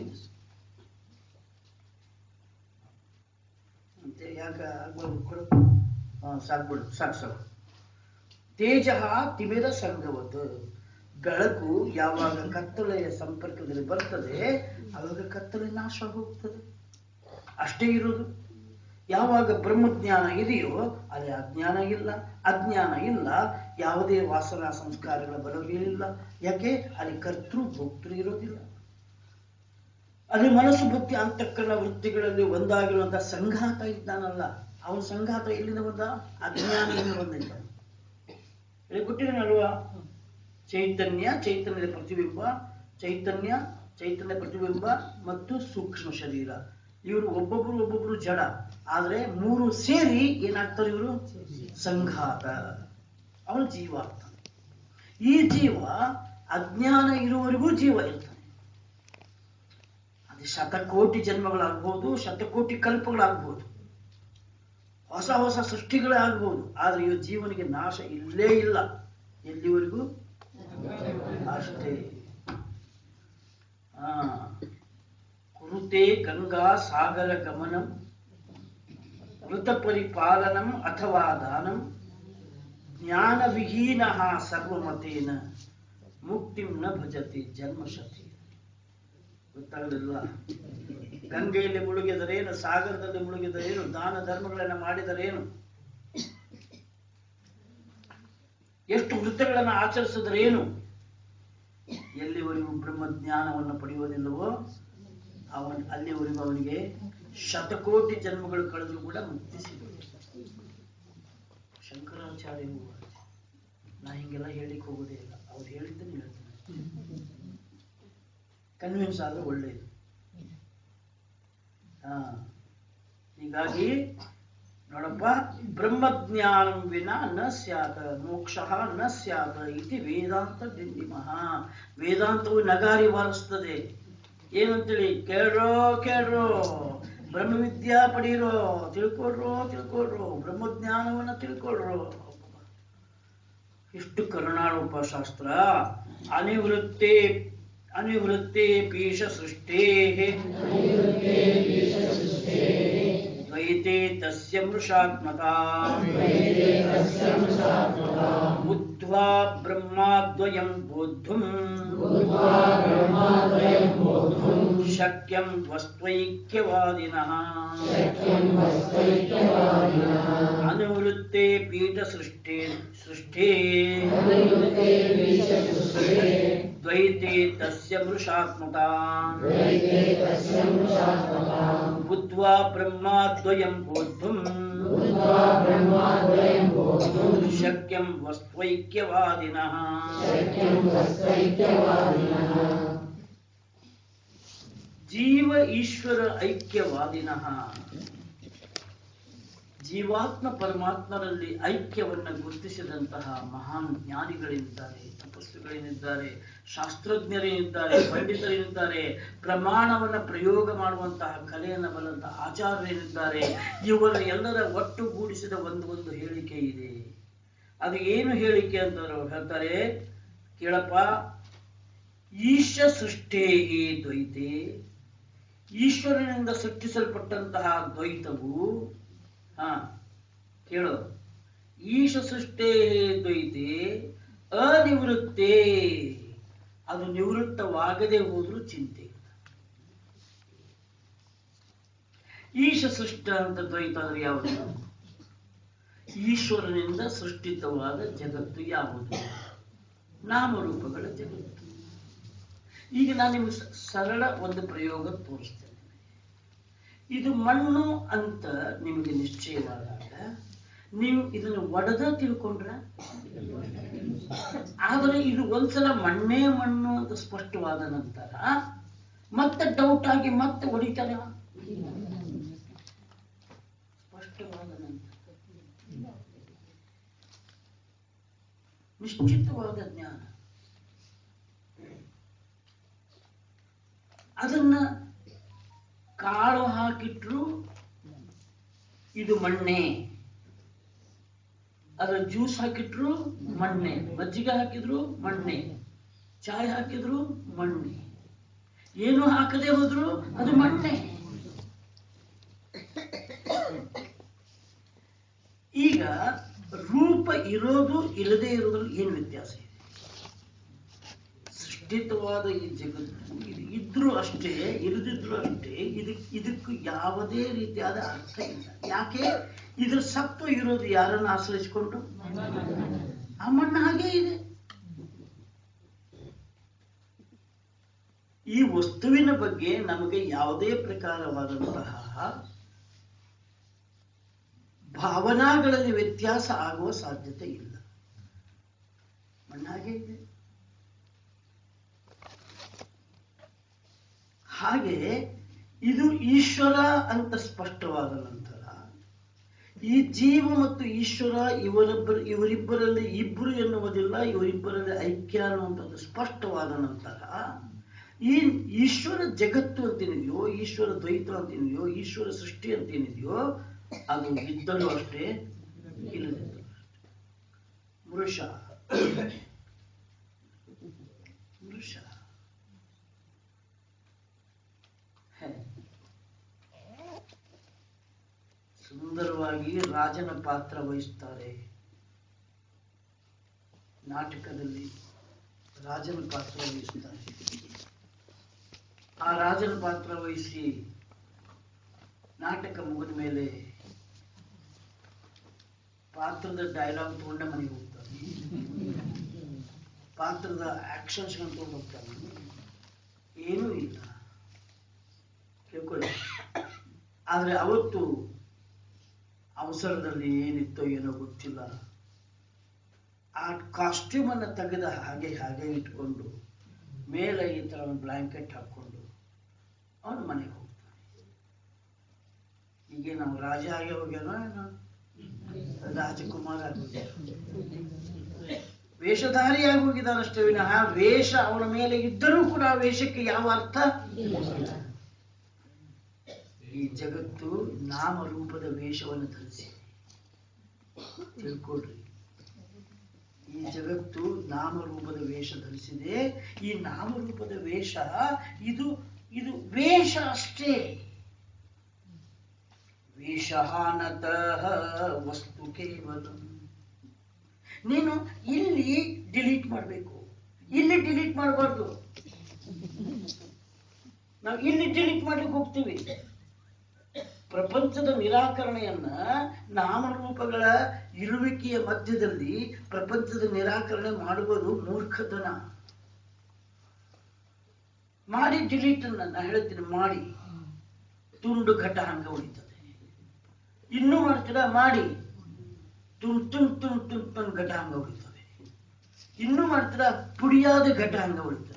ಮತ್ತೆ ಯಾಕೆ ಆಗ್ಬಾರ್ದು ಕೊಡು ಹಾಂ ಸಾಕ್ಬಿಡು ಸಾಕು ಸಾಕು ತೇಜ ತಿಮಿರ ಸಂಗವತ್ ಬೆಳಕು ಯಾವಾಗ ಕತ್ತಲೆಯ ಸಂಪರ್ಕದಲ್ಲಿ ಬರ್ತದೆ ಆವಾಗ ಕತ್ತಲೆ ನಾಶ ಹೋಗ್ತದೆ ಅಷ್ಟೇ ಇರೋದು ಯಾವಾಗ ಬ್ರಹ್ಮಜ್ಞಾನ ಇದೆಯೋ ಅಲ್ಲಿ ಅಜ್ಞಾನ ಇಲ್ಲ ಅಜ್ಞಾನ ಇಲ್ಲ ಯಾವುದೇ ವಾಸನಾ ಸಂಸ್ಕಾರಗಳ ಬಲವಿಲ್ಲ ಯಾಕೆ ಅಲ್ಲಿ ಕರ್ತೃ ಭೋಕ್ತೃ ಇರೋದಿಲ್ಲ ಅದೇ ಮನಸ್ಸು ಬುದ್ಧಿ ಅಂತಃಕರಣ ವೃತ್ತಿಗಳಲ್ಲಿ ಒಂದಾಗಿರುವಂತಹ ಸಂಘಾತ ಇದ್ದಾನಲ್ಲ ಅವನ ಸಂಘಾತ ಎಲ್ಲಿಂದ ಬಂದ ಅಜ್ಞಾನದಿಂದ ಬಂದಿದ್ದ ಹೇಳಿಕೊಟ್ಟಿದ್ದೀನಲ್ವಾ ಚೈತನ್ಯ ಚೈತನ್ಯದ ಪ್ರತಿಬಿಂಬ ಚೈತನ್ಯ ಚೈತನ್ಯ ಪ್ರತಿಬಿಂಬ ಮತ್ತು ಸೂಕ್ಷ್ಮ ಶರೀರ ಇವರು ಒಬ್ಬೊಬ್ರು ಒಬ್ಬೊಬ್ರು ಜಡ ಆದ್ರೆ ಮೂರು ಸೇರಿ ಏನಾಗ್ತಾರೆ ಇವರು ಸಂಘಾತ ಅವನು ಜೀವ ಆಗ್ತಾನೆ ಈ ಜೀವ ಅಜ್ಞಾನ ಇರುವವರೆಗೂ ಜೀವ ಇರ್ತಾನೆ ಅದು ಶತಕೋಟಿ ಜನ್ಮಗಳಾಗ್ಬೋದು ಶತಕೋಟಿ ಕಲ್ಪಗಳಾಗ್ಬೋದು ಹೊಸ ಹೊಸ ಸೃಷ್ಟಿಗಳೇ ಆಗ್ಬೋದು ಆದ್ರೆ ಈ ಜೀವನಿಗೆ ನಾಶ ಇಲ್ಲೇ ಇಲ್ಲ ಎಲ್ಲಿವರೆಗೂ ಅಷ್ಟೇ ಆ ಕುರುತೆ ಗಂಗಾ ಸಾಗರ ಗಮನಂ ಮೃತ ಪರಿಪಾಲನಂ ಅಥವಾ ದಾನಂ ಜ್ಞಾನ ವಿಹೀನ ಸರ್ವಮತೇನ ಮುಕ್ತಿಂ ನ ಭಜತಿ ಜನ್ಮಶತಿ ಗೊತ್ತಾಗಲಿಲ್ಲ ಗಂಗೆಯಲ್ಲಿ ಮುಳುಗಿದರೇನು ಸಾಗರದಲ್ಲಿ ಮುಳುಗಿದರೇನು ದಾನ ಧರ್ಮಗಳನ್ನು ಮಾಡಿದರೇನು ಎಷ್ಟು ವೃತ್ತಗಳನ್ನು ಆಚರಿಸಿದರೇನು ಎಲ್ಲಿವರೆಗೂ ಬ್ರಹ್ಮಜ್ಞಾನವನ್ನು ಪಡೆಯುವುದಿಲ್ಲವೋ ಅವನ್ ಅಲ್ಲಿವರೆಗೂ ಅವನಿಗೆ ಶತಕೋಟಿ ಜನ್ಮಗಳು ಕಳೆದರೂ ಕೂಡ ಮುಕ್ತಿ ಸಿಗುತ್ತೆ ಶಂಕರಾಚಾರ್ಯರು ನಾ ಹಿಂಗೆಲ್ಲ ಹೇಳಿಕ್ ಹೋಗೋದೇ ಇಲ್ಲ ಅವ್ರು ಹೇಳಿದ್ದನ್ನು ಹೇಳ್ತೀನಿ ಕನ್ವಿನ್ಸ್ ಆದ್ರೆ ಒಳ್ಳೆಯದು ಹಾ ಹೀಗಾಗಿ ನೋಡಪ್ಪ ಬ್ರಹ್ಮಜ್ಞಾನಂ ವಿನ ನ ಸ್ಯಾತ ಮೋಕ್ಷ ನ ಸ್ಯಾತ ಇತಿ ವೇದಾಂತ ಡಿಂಡಿಮಃ ವೇದಾಂತವು ನಗಾರಿ ಬಾರಿಸ್ತದೆ ಏನಂತೇಳಿ ಕೇಳ್ರೋ ಕೇಳ್ರೋ ಬ್ರಹ್ಮವಿದ್ಯಾ ಪಡೀರೋ ತಿಳ್ಕೊಳ್ರೋ ತಿಳ್ಕೊಳ್ರೋ ಬ್ರಹ್ಮಜ್ಞಾನವನ್ನ ತಿಳ್ಕೊಳ್ರೋ ಇಷ್ಟು ಕರುಣಾಳೂಪ ಶಾಸ್ತ್ರ ಅನಿವೃತ್ತಿ ಅನಿವೃತ್ತಿ ಪೀಶ ಸೃಷ್ಟೇ ದ್ವೈತೆ ತಸ್ಯ ಮೃಷಾತ್ಮಕಾ ಬುದ್ಧ್ವಾ ಬ್ರಹ್ಮಾದ್ವಯಂ ಬೋದ್ಧುಂ ಶಕ್ಯಂ ತ್ವಸ್ತ್ವೈಕ್ಯವಾದಿನಃ ಅನುವೃತ್ತೆ ಪೀಠ ಸೃಷ್ಟಿ ಸೃಷ್ಟಿ ದ್ವೈತೆ ತಸ್ಯ ಮೃಷಾತ್ಮಕಾ ಬುದ್ಧ್ವಾ ಬ್ರಹ್ಮಾದ್ವಯಂ ಬೋದ್ಧುಂ ಶಕ್ಯಂ ವಸ್ತ್ವೈಕ್ಯವಾದಿನಃ ಜೀವ ಈಶ್ವರ ಐಕ್ಯವಾದಿನಃ ಜೀವಾತ್ಮ ಪರಮಾತ್ಮರಲ್ಲಿ ಐಕ್ಯವನ್ನ ಗುರುತಿಸಿದಂತಹ ಮಹಾನ್ ಜ್ಞಾನಿಗಳಿದ್ದಾರೆ ತಪಸ್ವಿಗಳೇನಿದ್ದಾರೆ ಶಾಸ್ತ್ರಜ್ಞರೇನಿದ್ದಾರೆ ಪಂಡಿತರೇನಿದ್ದಾರೆ ಪ್ರಮಾಣವನ್ನ ಪ್ರಯೋಗ ಮಾಡುವಂತಹ ಕಲೆಯನ್ನು ಬಲ್ಲಂತಹ ಆಚಾರ್ಯರಿದ್ದಾರೆ ಇವರ ಎಲ್ಲರ ಒಟ್ಟುಗೂಡಿಸಿದ ಒಂದು ಒಂದು ಹೇಳಿಕೆ ಇದೆ ಅದು ಏನು ಹೇಳಿಕೆ ಅಂತ ಅವ್ರು ಹೇಳ್ತಾರೆ ಕೇಳಪ್ಪ ಈಶ ಸೃಷ್ಟೇ ದ್ವೈತೆ ಈಶ್ವರನಿಂದ ಸೃಷ್ಟಿಸಲ್ಪಟ್ಟಂತಹ ದ್ವೈತವು ಹಾ ಕೇಳು ಈಶ ಸೃಷ್ಟೇ ದ್ವೈತೆ ಅನಿವೃತ್ತೇ ಅದು ನಿವೃತ್ತವಾಗದೆ ಹೋದ್ರೂ ಚಿಂತೆ ಇಲ್ಲ. ಈಶ ಸೃಷ್ಟ ಅಂತ ದ್ವೈತ ಅಂದ್ರೆ ಯಾವುದು ಈಶ್ವರನಿಂದ ಸೃಷ್ಟಿತವಾದ ಜಗತ್ತು ಯಾವುದು ನಾಮರೂಪಗಳ ಜಗತ್ತು ಈಗ ನಾನು ನಿಮ್ಗೆ ಸ- ಸರಳ ಒಂದು ಪ್ರಯೋಗ ತೋರಿಸ್ತೇನೆ ಇದು ಮಣ್ಣು ಅಂತ ನಿಮಗೆ ನಿಶ್ಚಯವಾದಾಗ ನೀವು ಇದನ್ನು ಒಡೆದ ತಿಳ್ಕೊಂಡ್ರ ಆದರೆ ಇದು ಒಂದ್ಸಲ ಮಣ್ಣೇ ಮಣ್ಣು ಅಂತ ಸ್ಪಷ್ಟವಾದ ನಂತರ ಮತ್ತೆ ಡೌಟ್ ಆಗಿ ಮತ್ತೆ ಹೊಡಿತಾರೆ ಸ್ಪಷ್ಟವಾದ ನಂತರ ನಿಶ್ಚಿತವಾದ ಜ್ಞಾನ ಅದನ್ನ ಕಾಳು ಹಾಕಿಟ್ರು ಇದು ಮಣ್ಣೆ ಅದರ ಜ್ಯೂಸ್ ಹಾಕಿಟ್ರು ಮಣ್ಣೆ ಮಜ್ಜಿಗೆ ಹಾಕಿದ್ರು ಮಣ್ಣೆ ಚಾಯ್ ಹಾಕಿದ್ರು ಮಣ್ಣೆ ಏನು ಹಾಕದೆ ಹೋದ್ರು ಅದು ಮಣ್ಣೆ ಈಗ ರೂಪ ಇರೋದು ಇಲ್ಲದೆ ಇರೋದ್ರಲ್ಲಿ ಏನು ವ್ಯತ್ಯಾಸ ಇದೆ ಸೃಷ್ಟಿತವಾದ ಈ ಜಗತ್ತು ಇದು ಇದ್ರೂ ಅಷ್ಟೇ ಇಲ್ಲದಿದ್ರು ಅಷ್ಟೇ ಇದಕ್ಕೆ ಇದಕ್ಕೂ ಯಾವುದೇ ರೀತಿಯಾದ ಅರ್ಥ ಇಲ್ಲ ಯಾಕೆ ಇದ್ರ ಸತ್ವ ಇರೋದು ಯಾರನ್ನು ಆಶ್ರಯಿಸಿಕೊಂಡು ಆ ಮಣ್ಣು ಹಾಗೇ ಇದೆ ಈ ವಸ್ತುವಿನ ಬಗ್ಗೆ ನಮಗೆ ಯಾವುದೇ ಪ್ರಕಾರವಾದಂತಹ ಭಾವನಾಗಳಲ್ಲಿ ವ್ಯತ್ಯಾಸ ಆಗುವ ಸಾಧ್ಯತೆ ಇಲ್ಲ ಮಣ್ಣಾಗೆ ಇದೆ ಹಾಗೆ ಇದು ಈಶ್ವರ ಅಂತ ಸ್ಪಷ್ಟವಾದ ನಂತರ ಈ ಜೀವ ಮತ್ತು ಈಶ್ವರ ಇವರಿಬ್ಬರ ಇವರಿಬ್ಬರಲ್ಲಿ ಇಬ್ಬರು ಎನ್ನುವುದಿಲ್ಲ ಇವರಿಬ್ಬರಲ್ಲಿ ಐಕ್ಯ ಅನ್ನುವಂಥದ್ದು ಸ್ಪಷ್ಟವಾದ ನಂತರ ಈ ಈಶ್ವರ ಜಗತ್ತು ಅಂತೇನಿದೆಯೋ ಈಶ್ವರ ದ್ವೈತ ಅಂತೇನಿದೆಯೋ ಈಶ್ವರ ಸೃಷ್ಟಿ ಅಂತೇನಿದೆಯೋ ಅದು ಇದ್ದಲ್ಲೂ ಅಷ್ಟೇ ಇಲ್ಲದಿದ್ದಲ್ಲೂ ಅಷ್ಟೇ ಮೃಷ ಮೃಷ ಹೇ. ಸುಂದರವಾಗಿ ರಾಜನ ಪಾತ್ರ ವಹಿಸ್ತಾರೆ ನಾಟಕದಲ್ಲಿ ರಾಜನ ಪಾತ್ರ ವಹಿಸ್ತಾರೆ ಆ ರಾಜನ ಪಾತ್ರ ವಹಿಸಿ ನಾಟಕ ಮುಗಿದ ಮೇಲೆ ಪಾತ್ರದ ಡೈಲಾಗ್ ತಗೊಂಡ ಮನೆಗೆ ಹೋಗ್ತಾರೆ ಪಾತ್ರದ ಆಕ್ಷನ್ಸ್ ತಗೊಂಡು ಹೋಗ್ತಾರೆ ಏನೂ ಇಲ್ಲ ಕೇಳ್ಕೊಳ್ಳಿ ಆದ್ರೆ ಅವತ್ತು ಅವಸರದಲ್ಲಿ ಏನಿತ್ತೋ ಏನೋ ಗೊತ್ತಿಲ್ಲ ಆ ಕಾಸ್ಟ್ಯೂಮ್ ಅನ್ನ ತೆಗೆದ ಹಾಗೆ ಹಾಗೆ ಇಟ್ಕೊಂಡು ಮೇಲೆ ಈ ತರ ಒಂದು ಬ್ಲಾಂಕೆಟ್ ಹಾಕೊಂಡು ಅವನು ಮನೆಗೆ ಹೋಗ್ತಾನೆ ಈಗ ನಾವು ರಾಜ ಆಗಿ ಹೋಗ್ಯಾನೋ ಏನೋ ರಾಜಕುಮಾರ ಆಗೋಗ್ಯಾನ. ವೇಷಧಾರಿಯಾಗಿ ಹೋಗಿದ್ದಾನಷ್ಟೇ ವಿನಃ ವೇಷ ಅವನ ಮೇಲೆ ಇದ್ದರೂ ಕೂಡ ಆ ವೇಷಕ್ಕೆ ಯಾವ ಅರ್ಥ ಈ ಜಗತ್ತು ನಾಮರೂಪದ ವೇಷವನ್ನು ಧರಿಸಿದೆ ತಿಳ್ಕೊಳ್ರಿ ಈ ಜಗತ್ತು ನಾಮರೂಪದ ವೇಷ ಧರಿಸಿದೆ ಈ ನಾಮರೂಪದ ವೇಷ ಇದು ಇದು ವೇಷ ಅಷ್ಟೇ ವೇಷಹಾನತಃ ವಸ್ತು ಕೇವಲ ನೀನು ಇಲ್ಲಿ ಡಿಲೀಟ್ ಮಾಡಬೇಕು ಇಲ್ಲಿ ಡಿಲೀಟ್ ಮಾಡಬಾರ್ದು ನಾವು ಇಲ್ಲಿ ಡಿಲೀಟ್ ಮಾಡ್ಲಿಕ್ಕೆ ಹೋಗ್ತೀವಿ ಪ್ರಪಂಚದ ನಿರಾಕರಣೆಯನ್ನ ನಾಮರೂಪಗಳ ಇರುವಿಕೆಯ ಮಧ್ಯದಲ್ಲಿ ಪ್ರಪಂಚದ ನಿರಾಕರಣೆ ಮಾಡುವುದು ಮೂರ್ಖತನ ಮಾಡಿ ಡಿಲೀಟ್ ಅನ್ನ ನಾ ಹೇಳ್ತೀನಿ ಮಾಡಿ ತುಂಡು ಘಟ ಹಂಗ ಉಳಿತದೆ ಇನ್ನೂ ಮಾಡ್ತೀರಾ ಮಾಡಿ ತುಂಡ್ ತುಂಡ್ ತುಂಡ್ ತುಂಡ್ ತುಂಡ್ ಘಟ ಹಂಗ ಉಳಿತದೆ ಇನ್ನೂ ಮಾಡ್ತೀರಾ ಪುಡಿಯಾದ ಘಟ ಹಂಗ ಉಳಿತದೆ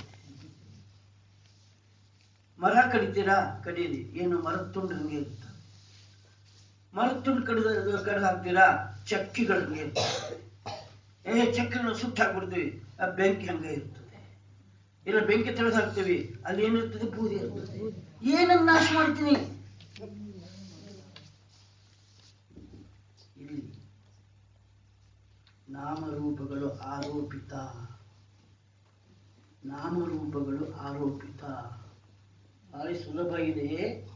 ಮರ ಕಡಿತೀರಾ ಕಡೀರಿ ಏನು ಮರದ ತುಂಡು ಹಂಗೆ ಇರ್ತದೆ ಮರದ ತುಂಡು ಕಡಿದ ಕಡ್ದು ಹಾಕ್ತೀರಾ ಚಕ್ಕಿಗಳು ಹಂಗೆ ಇರ್ತದೆ ಏ ಚಕ್ಕಿನ ಸುಟ್ಟು ಹಾಕ್ಬಿಡ್ತೀವಿ ಆ ಬೆಂಕಿ ಹಂಗೆ ಇರ್ತದೆ ಇಲ್ಲ ಬೆಂಕಿ ತೆಗೆದು ಹಾಕ್ತೀವಿ ಅಲ್ಲಿ ಏನಿರ್ತದೆ ಬೂದಿ ಇರ್ತದೆ ಏನನ್ನ ನಾಶ ಮಾಡ್ತೀನಿ ಇಲ್ಲಿ ನಾಮರೂಪಗಳು ಆರೋಪಿತ ನಾಮರೂಪಗಳು ಆರೋಪಿತ ಭಾರಿ ಸುಲಭ ಇದೆ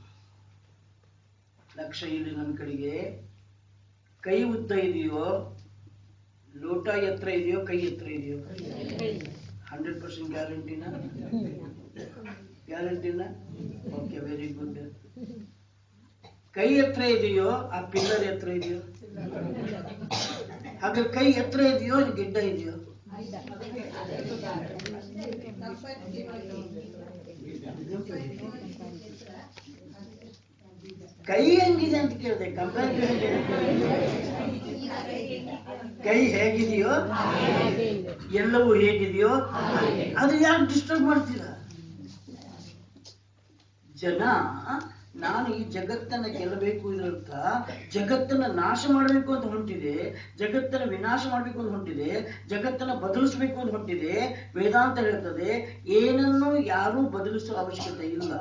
ಲಕ್ಷ್ಯ ಇಲ್ಲಿ ನನ್ನ ಕಡೆಗೆ ಕೈ ಉದ್ದ ಇದೆಯೋ ಲೋಟ ಎತ್ತರ ಇದೆಯೋ ಕೈ ಎತ್ತರ ಇದೆಯೋ ಹಂಡ್ರೆಡ್ ಪರ್ಸೆಂಟ್ ಗ್ಯಾರಂಟಿನ ಗ್ಯಾರಂಟಿನ ಓಕೆ ವೆರಿ ಗುಡ್ ಕೈ ಎತ್ತರ ಇದೆಯೋ ಆ ಪಿಲ್ಲರ್ ಎತ್ತರ ಇದೆಯೋ ಹಾಗೆ ಕೈ ಎತ್ತರ ಇದೆಯೋ ಗಿಡ್ಡ ಇದೆಯೋ ಕೈ ಹೆಂಗಿದೆ ಅಂತ ಕೇಳಿದೆ ಕಂಪೇರ್ ಕೈ ಹೇಗಿದೆಯೋ ಎಲ್ಲವೂ ಹೇಗಿದೆಯೋ ಅದು ಯಾಕೆ ಡಿಸ್ಟರ್ಬ್ ಮಾಡ್ತೀರಾ ಜನ ನಾನು ಈ ಜಗತ್ತನ್ನ ಗೆಲ್ಲಬೇಕು ಇದರರ್ಥ ಜಗತ್ತನ್ನ ನಾಶ ಮಾಡಬೇಕು ಅಂತ ಹೊಂಟಿದೆ ಜಗತ್ತನ್ನ ವಿನಾಶ ಮಾಡಬೇಕು ಅಂತ ಹೊಂಟಿದೆ ಜಗತ್ತನ್ನ ಬದಲಿಸಬೇಕು ಅಂತ ಹೊಂಟಿದೆ ವೇದಾಂತ ಹೇಳ್ತದೆ ಏನನ್ನು ಯಾರೂ ಬದಲಿಸುವ ಅವಶ್ಯಕತೆ ಇಲ್ಲ